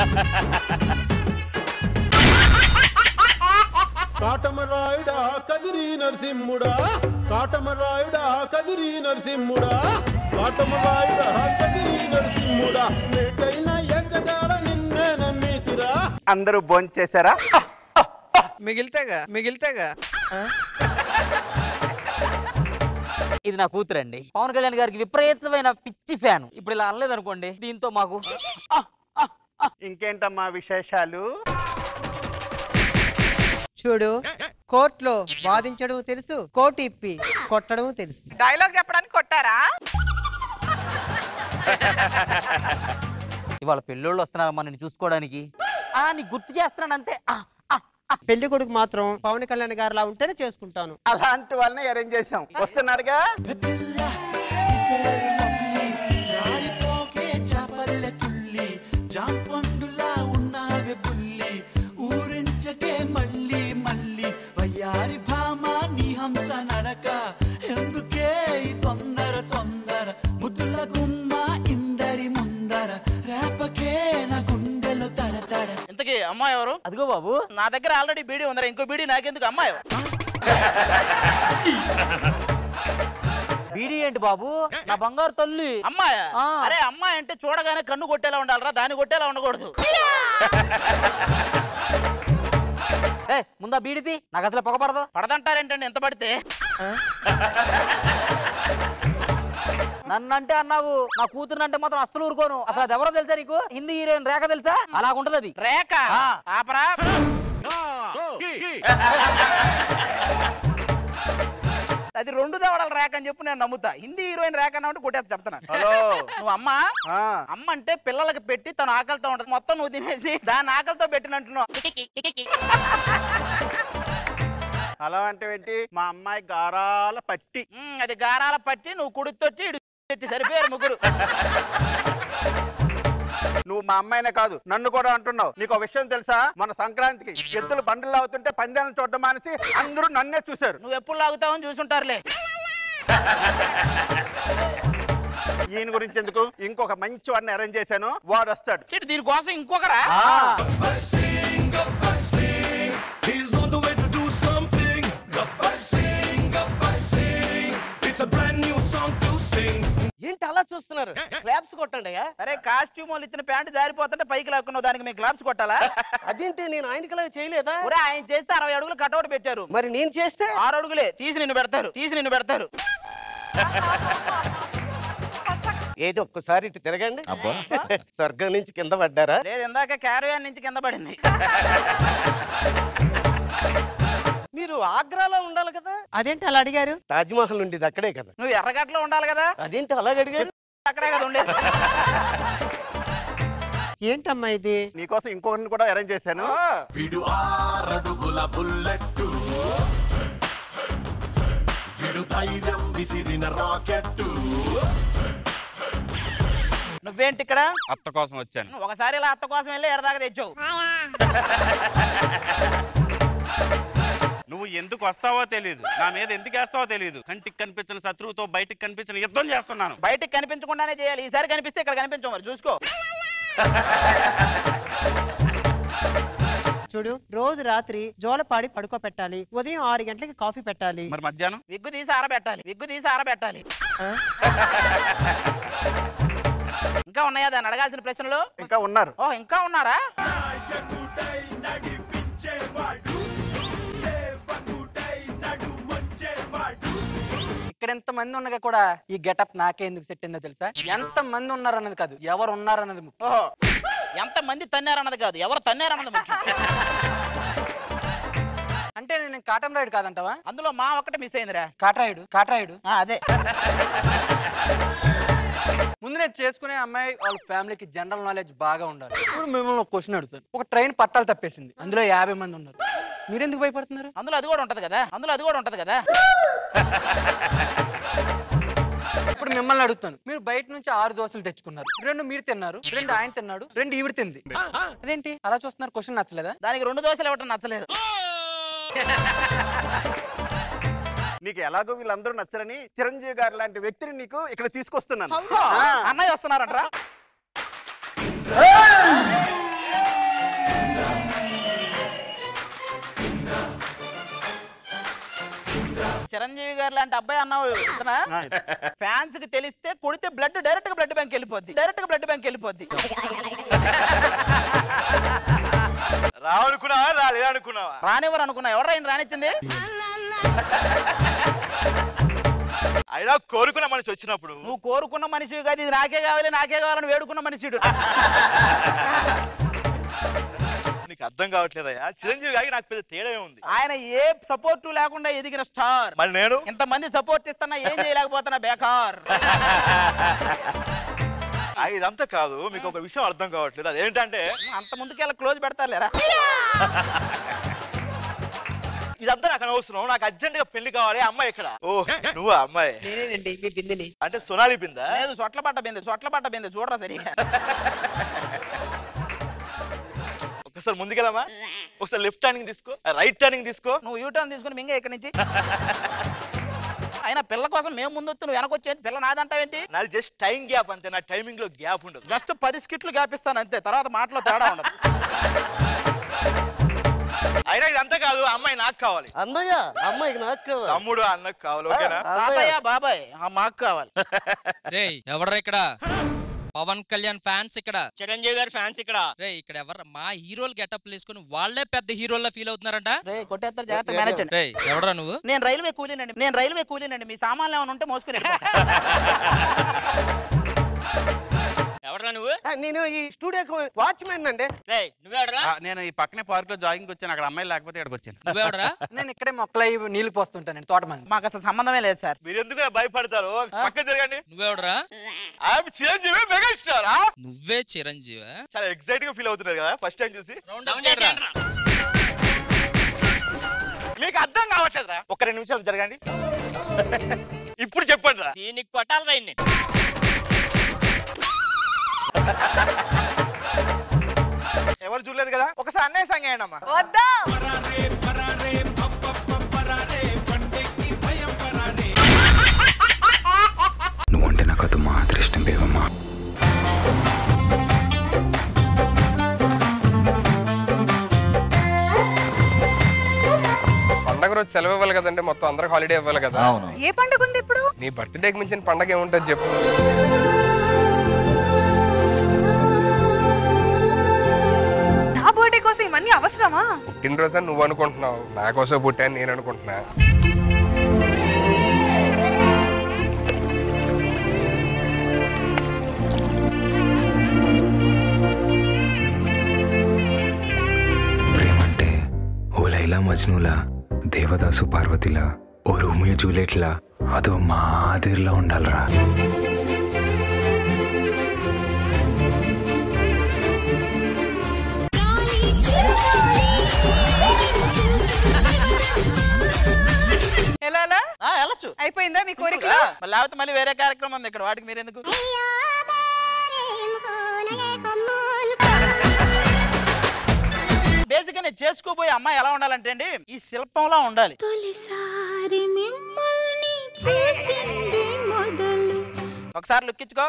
S18: కాటమరాయుడా కదిరి నరసింహుడా కాటమరాయుడా కదిరి నరసింహుడా కాటమరాయుడా కదిరి నరసింహుడా నేటైన ఎక్కడాడ నిన్నే నమ్మేతిరా
S1: అందరూ భోంచేశారా
S2: మిగిలితేగా మిగిలితేగా
S8: ఇది నా కూతురండి పవన్ కళ్యాణ్ గారికి విపరీతమైన పిచ్చి ఫ్యాన్ ఇప్పుడు ఇలా అనలేదు అనుకోండి దీంతో మాకు
S1: ఇంకేంటమ్మా విశేషాలు
S13: చూడు కోర్టులో వాదించడం తెలుసు కోర్టు ఇప్పి కొట్టడం తెలుసు
S2: డైలాగ్ చెప్పడానికి కొట్టారా
S8: ఇవాళ పెళ్ళోళ్ళు వస్తున్నారమ్మా నిన్ను చూసుకోవడానికి ఆ నీకు గుర్తు చేస్తున్నాను అంతే ఆ,
S13: పెళ్లి కొడుకు మాత్రం పవన్ కళ్యాణ్ గారిలా ఉంటేనే చేసుకుంటాను
S1: అలాంటి వాళ్ళని అరేంజ్ చేసాం వస్తున్నారుగా
S7: జారిపోకే చాపల్లె తుల్లి జాంపండులా ఉన్నావే బుల్లి ఊరించకే మళ్ళీ మళ్ళీ వయ్యారి భామ నీ హంస నడక ఎందుకే ఈ తొందర తొందర ముద్దుల గుమ్మ ఇందరి ముందర రేపకే నా గుండెలో తడతడ
S6: ఇంతకీ అమ్మాయి ఎవరు
S8: అదిగో బాబు
S6: నా దగ్గర ఆల్రెడీ బీడీ ఉందరా ఇంకో బీడీ నాకెందుకు అమ్మాయి ఎవరు?
S8: బీడీ ఏంటి బాబు నా బంగారు తల్లి
S6: అమ్మాయా
S8: ఆ.
S6: అరే అమ్మాయి అంటే చూడగానే కన్ను కొట్టేలా ఉండాలరా దాన్ని కొట్టేలా ఉండకూడదు
S8: ఏ ముందా బీడిది నాకు అసలు పొగపడదు
S6: పడదంటారేంటండి ఎంత పడితే
S8: నన్నంటే అన్నావు నా కూతురు అంటే మాత్రం అస్సలు ఊరుకోను అసలు అది ఎవరో తెలుసా నీకు హిందీ హీరోయిన్ రేఖ తెలుసా అలా ఉంటది అది
S6: రేఖ ఆపరా అది రెండు దేవడాల రేఖ అని చెప్పి నేను నమ్ముతా హిందీ హీరోయిన్ రేఖ అన్నట్టు కొట్టేస్తా చెప్తాను
S1: హలో
S6: నువ్వు అమ్మ అమ్మ అంటే పిల్లలకి పెట్టి తను ఆకలితో ఉంటది మొత్తం నువ్వు తినేసి దాని ఆకలితో పెట్టినట్టున్నావు
S1: అలా అంటే ఏంటి మా అమ్మాయి గారాల పట్టి
S6: ఉమ్, అది గారాల పట్టి నువ్వు కుడితొచ్చి ఇడు పెట్టి సరిపోయారు ముగ్గురు
S1: నువ్వు మా అమ్మాయినే కాదు నన్ను కూడా అంటున్నావు నీకు ఒక విషయం తెలుసా మన సంక్రాంతికి ఎద్దులు బండ్లు అవుతుంటే పందాలను చూడడం మానేసి అందరూ నన్నే చూశారు
S6: నువ్వు ఎప్పుడు లాగుతావని చూసుంటారులే
S1: ఈయన గురించి ఎందుకు ఇంకొక మంచి వాడిని అరేంజ్ చేశాను వాడు వస్తాడు
S6: ఇటు దీనికోసం ఇంకొకరా
S18: He's on the way to do something. Gabbar sing, gabbar sing. It's a brand new song to sing.
S5: ఏంటి అలా చూస్తున్నారు క్లాప్స్ కొట్టండి అయ్యా
S6: అరే కాస్ట్యూమ్ వాళ్ళు ఇచ్చిన ప్యాంట్ జారిపోతుంటే పైకి లాక్కున్నావు దానికి మీ క్లాప్స్ కొట్టాలా
S5: అదేంటి నేను ఆయనకి చేయలేదా
S6: ఒరే ఆయన చేస్తే అరవై అడుగులు కటౌట్ పెట్టారు
S5: మరి నేను చేస్తే
S6: ఆరు అడుగులే తీసి నిన్ను పెడతారు తీసి నిన్ను పెడతారు
S5: ఏది ఒక్కసారి ఇటు తిరగండి
S3: అబ్బా.
S5: స్వర్గం నుంచి కింద పడ్డారా
S6: లేదు ఇందాక క్యారవాన్ నుంచి కింద పడింది
S5: మీరు ఆగ్రాలో ఉండాలి కదా
S13: అదేంటి అలా అడిగారు
S5: తాజ్ మహల్ ఉండేది అక్కడే కదా
S6: నువ్వు ఎర్రగట్లో ఉండాలి కదా
S5: అదేంటి అలాగ అడిగారు
S6: అక్కడే కదా ఉండేది
S13: ఏంటమ్మా ఇది
S1: నీకోసం ఇంకొకరిని కూడా అరేంజ్ చేశాను
S18: వీడు ఆరడుగుల బుల్లెట్టు వీడు ధైర్యం విసిరిన రాకెట్టు
S6: నువ్వేంటి ఇక్కడ
S12: అత్త కోసం వచ్చాను
S6: ఒకసారి ఇలా అత్త కోసం వెళ్ళి ఎడదాకా తెచ్చావు
S12: నువ్వు ఎందుకు వస్తావో తెలియదు నా మీద ఎందుకు వేస్తావో తెలియదు కంటికి కనిపించిన శత్రువుతో బయటికి కనిపించిన యుద్ధం చేస్తున్నాను
S6: బయటికి కనిపించకుండానే చేయాలి ఈసారి కనిపిస్తే ఇక్కడ కనిపించవు మరి చూసుకో
S13: చూడు రోజు రాత్రి జోలపాడి పడుకోబెట్టాలి ఉదయం ఆరు గంటలకి కాఫీ పెట్టాలి
S12: మరి మధ్యాహ్నం
S6: విగ్గు తీసి ఆరబెట్టాలి విగ్గు తీసి ఆరబెట్టాలి ఇంకా ఉన్నాయా దాన్ని అడగాల్సిన ప్రశ్నలు
S1: ఇంకా ఉన్నారు
S6: ఓ ఇంకా ఉన్నారా
S8: ఇక్కడ ఎంత మంది ఉండగా కూడా ఈ గెటప్ నాకే ఎందుకు సెట్ అయిందో తెలుసా ఎంత మంది ఉన్నారన్నది కాదు ఎవరు ఉన్నారన్నది ముఖ్యం.
S6: ఓహో ఎంత మంది తన్నారన్నది కాదు ఎవరు తన్నారన్నది ముఖ్యం
S8: అంటే నేను కాటం రాయుడు కాదంటావా
S6: అందులో మా ఒక్కటే మిస్ అయిందిరా
S8: కాటరాయుడు కాటరాయుడు
S6: ఆ, అదే
S8: ముందు నేను చేసుకునే అమ్మాయి వాళ్ళ ఫ్యామిలీకి జనరల్ నాలెడ్జ్ బాగా ఉండాలి ఇప్పుడు మిమ్మల్ని ఒక క్వశ్చన్ అడుగుతాను ఒక ట్రైన్ పట్టాలు తప్పేసింది అందులో యాభై మంది ఉన్నారు మీరెందుకు భయపడుతున్నారు
S6: అందులో అది కూడా ఉంటది కదా అందులో అది కూడా ఉంటది కదా
S8: ఇప్పుడు మిమ్మల్ని అడుగుతాను మీరు బయట నుంచి ఆరు దోశలు తెచ్చుకున్నారు రెండు మీరు తిన్నారు రెండు ఆయన తిన్నాడు రెండు ఈవిడ తింది అదేంటి అలా చూస్తున్నారు క్వశ్చన్ నచ్చలేదా
S6: దానికి రెండు దోశలు ఇవ్వటం నచ్చలేదు
S12: నీకు ఎలాగో వీళ్ళందరూ నచ్చరని చిరంజీవి గారు లాంటి వ్యక్తిని నీకు ఇక్కడ తీసుకొస్తున్నాను
S6: అవునా?
S12: ఆ.
S6: అన్నయ్య వస్తున్నారంట్రా చిరంజీవి గారు లాంటి అబ్బాయి అన్నావు ఇతనా ఫ్యాన్స్ కి తెలిస్తే కొడితే బ్లడ్ డైరెక్ట్ గా బ్లడ్ బ్యాంక్ వెళ్ళిపోద్ది డైరెక్ట్ గా బ్లడ్ బ్యాంక్ వెళ్ళిపోద్ది
S16: రావనుకున్నావా రాలేదనుకున్నావా
S6: రానివ్వరు అనుకున్నా ఎవరు ఆయన రానిచ్చింది
S16: అయినా కోరుకున్న మనిషి వచ్చినప్పుడు
S6: నువ్వు కోరుకున్న మనిషివి కాదు ఇది నాకే కావాలి నాకే కావాలని వేడుకున్న మనిషిడు
S16: నీకు అర్థం కావట్లేదయ్యా చిరంజీవి గారికి నాకు పెద్ద తేడా ఉంది
S6: ఆయన ఏ సపోర్ట్ లేకుండా ఎదిగిన స్టార్
S16: మరి నేను
S6: ఇంతమంది సపోర్ట్ ఇస్తున్నా ఏం చేయలేకపోతున్నా బేకార్
S16: ఆ, ఇదంతా కాదు మీకు ఒక విషయం అర్థం కావట్లేదు అదేంటంటే
S6: అంత ముందుకెళ్ళ క్లోజ్ పెడతారు లేరా
S16: ఇదంతా నాకు అనవసరం నాకు అర్జెంట్ గా పెళ్లి కావాలి అమ్మాయి ఇక్కడ ఓ నువ్వు అమ్మాయి
S6: నేనేనండి మీ బిందెని
S16: అంటే సొనాలి బిందా
S6: లేదు సొట్ల పట్ట బిందె సొట్ల పట్ట బిందె చూడరా సరిగా
S16: ఒకసారి ముందుకెళ్ళమా ఒకసారి లెఫ్ట్ టర్నింగ్ తీసుకో రైట్ టర్నింగ్ తీసుకో
S6: నువ్వు యూటర్న్ తీసుకుని మింగే ఇక్కడి నుంచి అయినా పిల్ల కోసం మేము ముందు వచ్చి నువ్వు వెనకొచ్చేది పిల్ల నాదంటావేంటి
S16: నాది జస్ట్ టైం గ్యాప్ అంతే నా టైమింగ్ లో గ్యాప్ ఉండదు
S6: జస్ట్ పది స్కిట్లు గ్యాప్ ఇస్తాను అంతే తర్వాత మాటలో తేడా ఉండదు
S16: అయినా ఇదంతా కాదు అమ్మాయి నాకు కావాలి
S5: అన్నయ్య అమ్మాయికి నాకు కావాలి
S16: తమ్ముడు అన్నకు కావాలి ఓకేనా
S6: తాతయ్య బాబాయ్ ఆ మాకు కావాలి
S14: రేయ్ ఎవడ్రా ఇక్కడ పవన్ కళ్యాణ్ ఫ్యాన్స్ ఇక్కడ
S9: చిరంజీవి గారి ఫ్యాన్స్ ఇక్కడ
S14: రే ఇక్కడ ఎవరు మా హీరోలు గెటప్ వేసుకుని వాళ్ళే పెద్ద హీరోల్లా ఫీల్ అవుతున్నారంట
S6: రే కొట్టేస్తారు జాగ్రత్త మేనేజ్
S14: రే ఎవడరా నువ్వు
S6: నేను రైల్వే కూలీనండి నేను రైల్వే కూలీనండి మీ సామాన్లు ఏమైనా ఉంటే మోసుకుని
S9: ఎవడరా నువ్వు
S5: నేను ఈ స్టూడియోకి వాచ్మెన్ అండి
S9: నువ్వెవడరా
S1: ఆ, నేను ఈ పక్కనే పార్క్ లో జాగింగ్ వచ్చాను అక్కడ అమ్మాయిలు లేకపోతే ఇక్కడికి వచ్చాను
S14: నువ్వెవడరా
S8: నేను ఇక్కడే మొక్కలై నీళ్లు పోస్తుంటాను నేను తోటమంది
S6: మాకు అసలు సంబంధమే లేదు సార్
S16: మీరు ఎందుకు భయపడతారు పక్కన జరగండి
S14: నువ్వెవడరా
S16: ఐఎమ్ చిరంజీవి మెగాస్టార్
S14: నువ్వే చిరంజీవి
S16: చాలా ఎక్సైట్ గా ఫీల్ అవుతున్నారు కదా ఫస్ట్ టైం చూసి మీకు అర్థం కావట్లేదురా ఒక రెండు నిమిషాలు జరగండి ఇప్పుడు చెప్పండి రా
S9: దీనికి కొట్టాలి రైన్ని
S16: ఎవరు చూడలేదు కదా ఒకసారి అన్నయ్య సంగ అమ్మా
S2: వద్దా
S19: నువ్వంటే నాకు అది మా అదృష్టం బేవమ్మా
S20: పండగ రోజు సెలవు ఇవ్వాలి కదండి మొత్తం అందరికి హాలిడే ఇవ్వాలి కదా
S3: అవును
S2: ఏ పండుగ ఉంది ఇప్పుడు
S20: నీ బర్త్డేకి మించిన పండగ ఏముంటుంది చెప్పు
S2: నా బర్త్డే కోసం ఇవన్నీ అవసరమా
S20: పుట్టినరోజు అని నువ్వు అనుకుంటున్నావు నా కోసం పుట్టాను నేను అనుకుంటున్నా
S19: ప్రేమంటే ఓ లైలా మజ్నులా దేవదాసు పార్వతిలా ఓ రోమియో జూలియట్లా అదో మాదిరిలా ఉండాలిరా
S2: ఎలా ఎలా
S6: ఆ, వెళ్ళొచ్చు
S2: అయిపోయిందా మీ కోరిక
S6: సింపుల్ గా. మళ్ళీ లేకపోతే మళ్ళీ వేరే కార్యక్రమం ఉంది ఇక్కడ వాటికి మీరు ఎందుకు బేసిక్ గా నేను చేసుకోబోయే అమ్మాయి ఎలా ఉండాలంటే అండి ఈ శిల్పంలా ఉండాలి
S4: తొలిసారి మిమ్మల్ని చేసింది మొదలు
S6: ఒకసారి లుక్ ఇచ్చుకో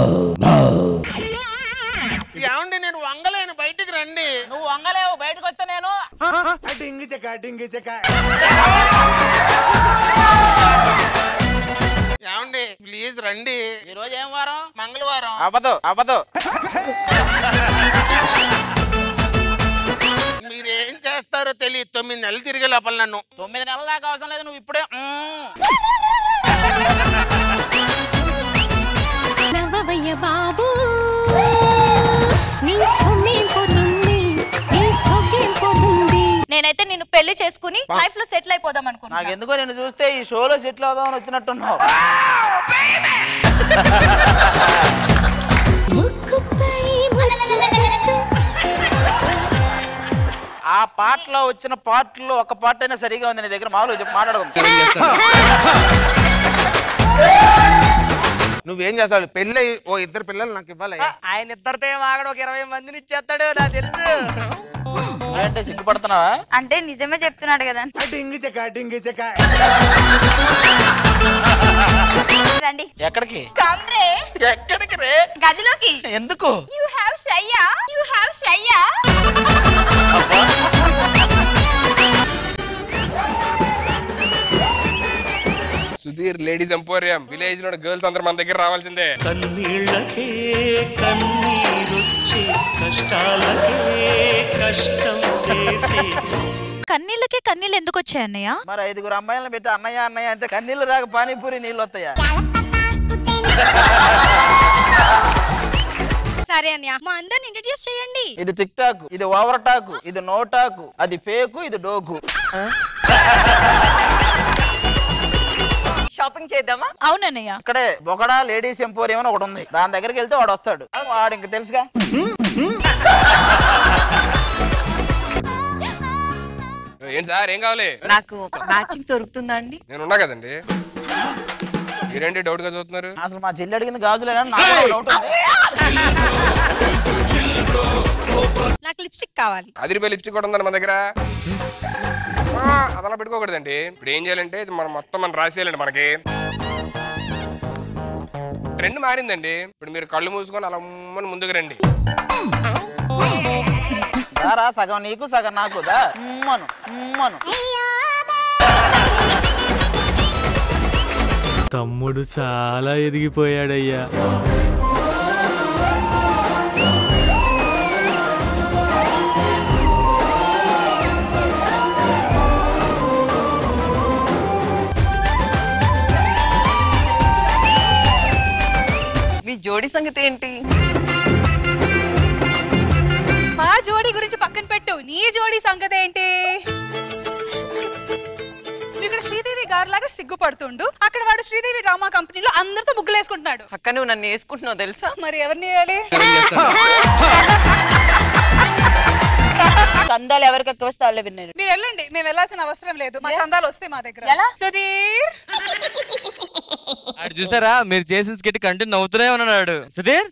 S12: ఏమండి నేను వంగలేను బయటికి రండి
S6: నువ్వు వంగలేవు బయటకు వస్తే నేను
S18: డింగి చెక్క డింగి చెక్క
S12: ఏమండి ప్లీజ్ రండి
S6: ఈ రోజు ఏం వారం
S12: మంగళవారం
S6: అవ్వదు అవ్వదు
S12: మీరేం చేస్తారో తెలియదు తొమ్మిది నెలలు తిరిగే లోపల నన్ను
S6: తొమ్మిది నెలల దాకా అవసరం లేదు నువ్వు ఇప్పుడే మ్మ్.
S4: నవ్వవయ్య బాబు నీ సొమ్మేం పోతుంది నీ సొగ్గేం పోతుంది
S21: నేనైతే నిన్ను పెళ్లి చేసుకుని లైఫ్ లో సెటిల్ అయిపోదాం అనుకున్నా
S6: నాకు ఎందుకో నేను చూస్తే ఈ షోలో సెటిల్ అవుదామని వచ్చినట్టున్నావు ఆ పాటలో వచ్చిన పాటల్లో ఒక పాట అయినా సరిగా ఉంది నీ దగ్గర మామూలుగా చెప్పి మాట్లాడకుండా
S22: నువ్వేం చేస్తావు పెళ్ళి ఓ ఇద్దరు పిల్లలు నాకు ఇవ్వాలి
S9: ఆయన ఇద్దరితో ఏం ఆగడు ఒక ఇరవై మందిని ఇచ్చేస్తాడు నాకు తెలుసు
S6: ఏంటి సిగ్గుపడుతున్నావా
S21: అంటే నిజమే చెప్తున్నాడు కదా
S22: డింగి చెక్క డింగి చెక్క
S21: రండి
S6: ఎక్కడికి
S21: కమ్రే
S6: ఎక్కడికి రే
S21: గదిలోకి
S6: ఎందుకు
S21: యు హావ్ షయ్యా యు హావ్ షయ్యా
S20: సుధీర్ లేడీస్ ఎంపోరియం విలేజ్ లో గర్ల్స్ అందరూ మన దగ్గర రావాల్సిందే
S11: కన్నీళ్ళకే కన్నీరొచ్చే కష్టాలకే కష్టం చేసే
S23: కన్నీళ్ళకే కన్నీళ్ళు ఎందుకు వచ్చాయి అన్నయ్య
S6: మరి ఐదుగురు అమ్మాయిలను పెట్టి అన్నయ్య అన్నయ్య అంటే కన్నీళ్ళు రాక పానీపూరి నీళ్ళు వస్తాయా
S21: సరే అన్నయ్య మా అందరిని ఇంట్రడ్యూస్ చేయండి
S6: ఇది టిక్ టాక్ ఇది ఓవర్ టాక్ ఇది నో టాక్ అది ఫేక్ ఇది డోకు
S2: షాపింగ్ చేద్దామా
S23: అవునన్నయ్య
S6: ఇక్కడే బొగడా లేడీస్ ఎంపోరియం అని ఒకటి ఉంది దాని దగ్గరికి వెళ్తే వాడు వస్తాడు అది వాడు ఇంక తెలుసుగా
S20: ఏంటి సార్ ఏం కావాలి
S2: నాకు మ్యాచింగ్ దొరుకుతుందా అండి
S20: నేను ఉన్నా కదండి మీరేంటి డౌట్ గా చూస్తున్నారు
S6: అసలు మా చెల్లి అడిగింది గాజులే కానీ నాకు ఒక డౌట్ ఉంది
S21: నాకు లిప్స్టిక్ కావాలి
S20: అది రూపాయలు లిప్స్టిక్ కూడా ఉందండి మన దగ్గర ఆ, అదలా పెట్టుకోకూడదండి ఇప్పుడు ఏం చేయాలంటే ఇది మనం మొత్తం మనం రాసేయాలండి మనకి ట్రెండ్ మారిందండి ఇప్పుడు మీరు కళ్ళు మూసుకొని అలా ఉమ్మని ముందుకు రండి
S6: దారా సగం నీకు సగం నాకు దా ఉమ్మను ఉమ్మను
S24: తమ్ముడు చాలా ఎదిగిపోయాడయ్యా
S2: మీ జోడి సంగతి ఏంటి
S25: మా జోడీ గురించి పక్కన పెట్టు నీ జోడీ సంగతి ఏంటి నువ్వు ఇక్కడ శ్రీదేవి గారు లాగా సిగ్గుపడుతుండు అక్కడ వాడు శ్రీదేవి డ్రామా కంపెనీలో అందరితో ముగ్గులు వేసుకుంటున్నాడు
S2: అక్క నువ్వు నన్ను వేసుకుంటున్నావు తెలుసా
S25: మరి ఎవరిని వేయాలి
S21: చందాలు ఎవరికి ఎక్కువ వస్తే వాళ్ళే విన్నారు
S25: మీరు వెళ్ళండి మేము వెళ్ళాల్సిన అవసరం లేదు మా చందాలు వస్తే మా దగ్గర
S21: ఎలా?
S25: సుధీర్
S26: అటు చూసారా మీరు చేసిన స్కిట్ కంటిన్యూ నవ్వుతూనే ఉన్నాడు సుధీర్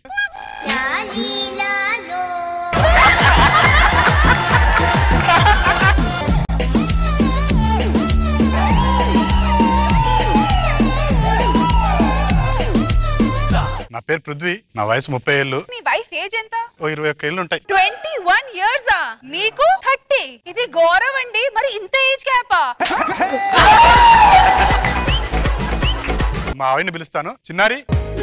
S12: నా పేరు పృథ్వీ నా వయసు ముప్పై ఏళ్ళు
S25: మీ వైఫ్ ఏజ్ ఎంత
S12: ఓ ఇరవై ఒక్క ఏళ్ళు ఉంటాయి
S25: ట్వంటీ వన్ ఇయర్స్ మీకు థర్టీ ఇది గౌరవ్ అండి మరి ఇంత ఏజ్ గ్యాపా
S12: మా ఆవిడని పిలుస్తాను చిన్నారి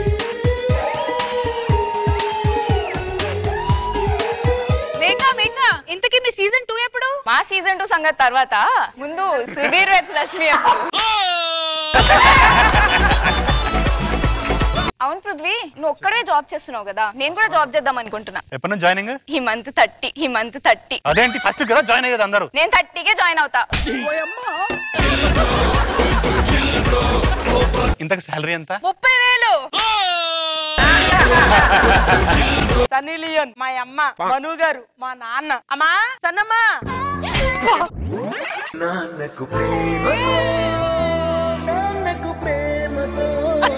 S25: మేఘా మేఘా ఇంతకీ మీ సీజన్ టూ ఎప్పుడు
S2: మా సీజన్ టూ సంగతి తర్వాత ముందు సుధీర్ వెచ్ లక్ష్మి ఎప్పుడు అవును పృథ్వీ నువ్వు ఒక్కడే జాబ్ చేస్తున్నావు కదా నేను కూడా జాబ్ చేద్దాం అనుకుంటున్నా
S12: ఎప్పటి నుంచి జాయినింగ్
S2: ఈ మంత్ థర్టీ ఈ మంత్ థర్టీ
S12: అదేంటి ఫస్ట్ కదా జాయిన్ అయ్యేది అందరూ
S2: నేను థర్టీకే జాయిన్ అవుతా
S12: ఇంతకు శాలరీ ఎంత
S25: ముప్పై వేలు
S9: సన్నీ లియోన్ మా అమ్మ మను గారు మా నాన్న అమ్మా సన్నమ్మా
S18: నాన్నకు ప్రేమతో నాన్నకు ప్రేమతో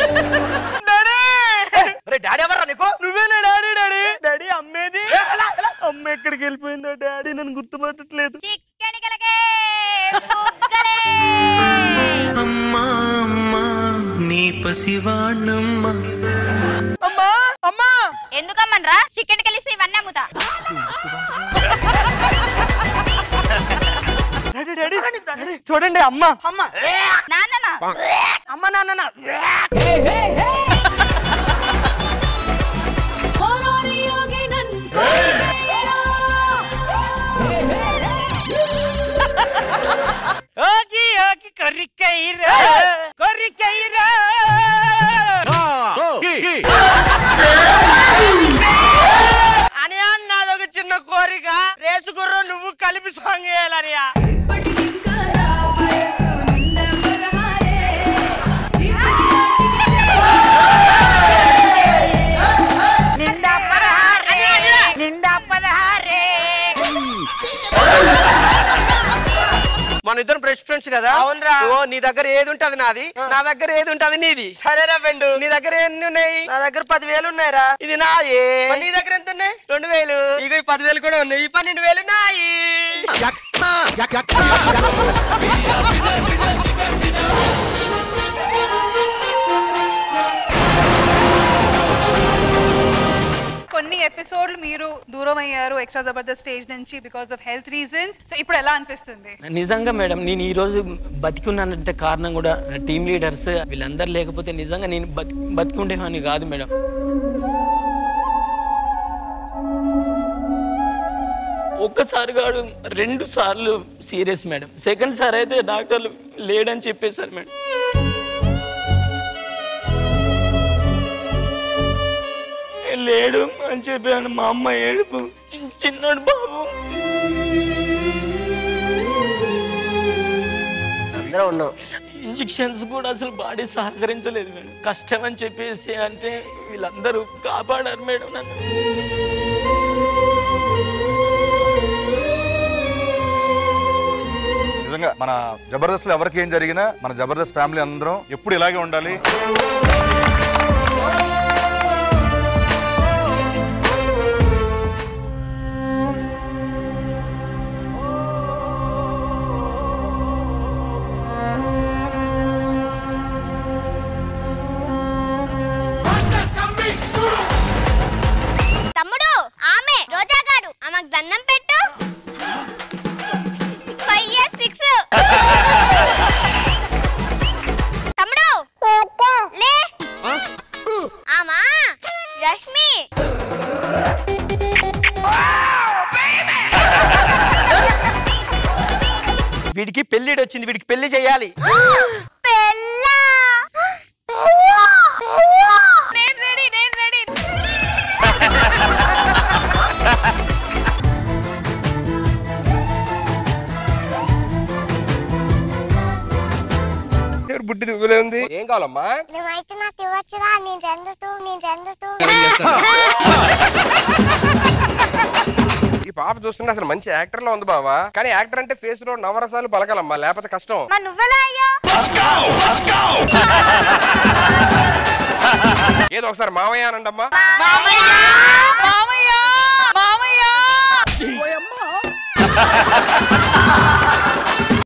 S9: డాడీ ఎవరా నీకు నువ్వేనా డాడీ డాడీ డాడీ అమ్మేది అమ్మ ఎక్కడికి వెళ్ళిపోయిందో డాడీ నన్ను గుర్తుపట్టట్లేదు
S11: అమ్మా అమ్మా నీ పసివాణమ్మా
S9: అమ్మా అమ్మా
S21: ఎందుకమ్మనరా చికెన్ కలిసి ఇవన్నీ అమ్ముతా
S9: డాడీ డాడీ డాడీ చూడండి అమ్మ అమ్మ
S21: నాన్న
S9: అమ్మ నాన్న ఓకి ఓకి కొరికైరా కొరికైరా అని నాదొక చిన్న కోరిక రేసు గుర్రం నువ్వు కలిపి సాంగ్ చేయాలనియా
S5: మన ఇద్దరు బెస్ట్ ఫ్రెండ్స్ కదా
S9: అవునురా.
S5: ఓ నీ దగ్గర ఏది ఉంటది నాది నా దగ్గర ఏది ఉంటది నీది
S9: సరేరా ఫ్రెండ్
S5: నీ దగ్గర ఎన్ని ఉన్నాయి
S9: నా దగ్గర పదివేలు ఉన్నాయిరా
S5: ఇది నాయే
S9: మరి నీ దగ్గర ఎంత ఉన్నాయి
S5: రెండు వేలు
S9: ఇక ఈ పదివేలు కూడా ఉన్నాయి ఈ పన్నెండు వేలు నాయి
S25: కొన్ని ఎపిసోడ్లు మీరు దూరం అయ్యారు ఎక్స్ట్రా జబర్దస్త్ స్టేజ్ నుంచి because of health reasons so ఇప్పుడు ఎలా అనిపిస్తుంది
S9: నిజంగా మేడం నేను ఈ రోజు బతికున్నానంటే కారణం కూడా టీమ్ లీడర్స్ వీళ్ళందరూ లేకపోతే నిజంగా నేను బతి బతికుండేవాడిని కాదు మేడం ఒక్కసారి కాదు రెండు సార్లు సీరియస్ మేడం సెకండ్ సార్ అయితే డాక్టర్లు లేడని చెప్పేశారు మేడం లేడు అని చెప్పాను మా అమ్మ ఏడుపు చిన్నోడు బాబు
S5: అందరూ ఉన్నాం
S9: ఇంజెక్షన్స్ కూడా అసలు బాడీ సహకరించలేదు మేడం కష్టం అని చెప్పేసి అంటే వీళ్ళందరూ కాపాడారు మేడం నన్ను
S7: నిజంగా మన జబర్దస్త్ లో ఎవరికి ఏం జరిగినా మన జబర్దస్త్ ఫ్యామిలీ అందరం ఎప్పుడు ఇలాగే ఉండాలి
S21: తమ్ముడు ఆమె రోజాగాడు ఆమెకు దండం పెట్టు ఫైవ్ ఇయర్స్ ఫిక్స్ తమ్ముడు లే ఆమా రష్మి
S5: వీడికి పెళ్లిడి వచ్చింది వీడికి పెళ్లి చేయాలి
S21: పెళ్ళా నేను రెడీ నేను రెడీ
S20: ఎవరు బుడ్డి దువ్వులే ఉంది ఏం కావాలమ్మా
S21: నువ్వైతే నాకు ఇవ్వచ్చురా నేను రెండు టూ నేను రెండు టూ
S20: ఈ పాప చూస్తుంటే అసలు మంచి యాక్టర్ లో ఉంది బావా కానీ యాక్టర్ అంటే ఫేస్ లో నవరసాలు పలకాలమ్మా లేకపోతే కష్టం
S21: మరి నువ్వెలా అయ్యా
S20: ఏదో ఒకసారి మామయ్య అనండమ్మా
S25: మామయ్య మామయ్య మామయ్య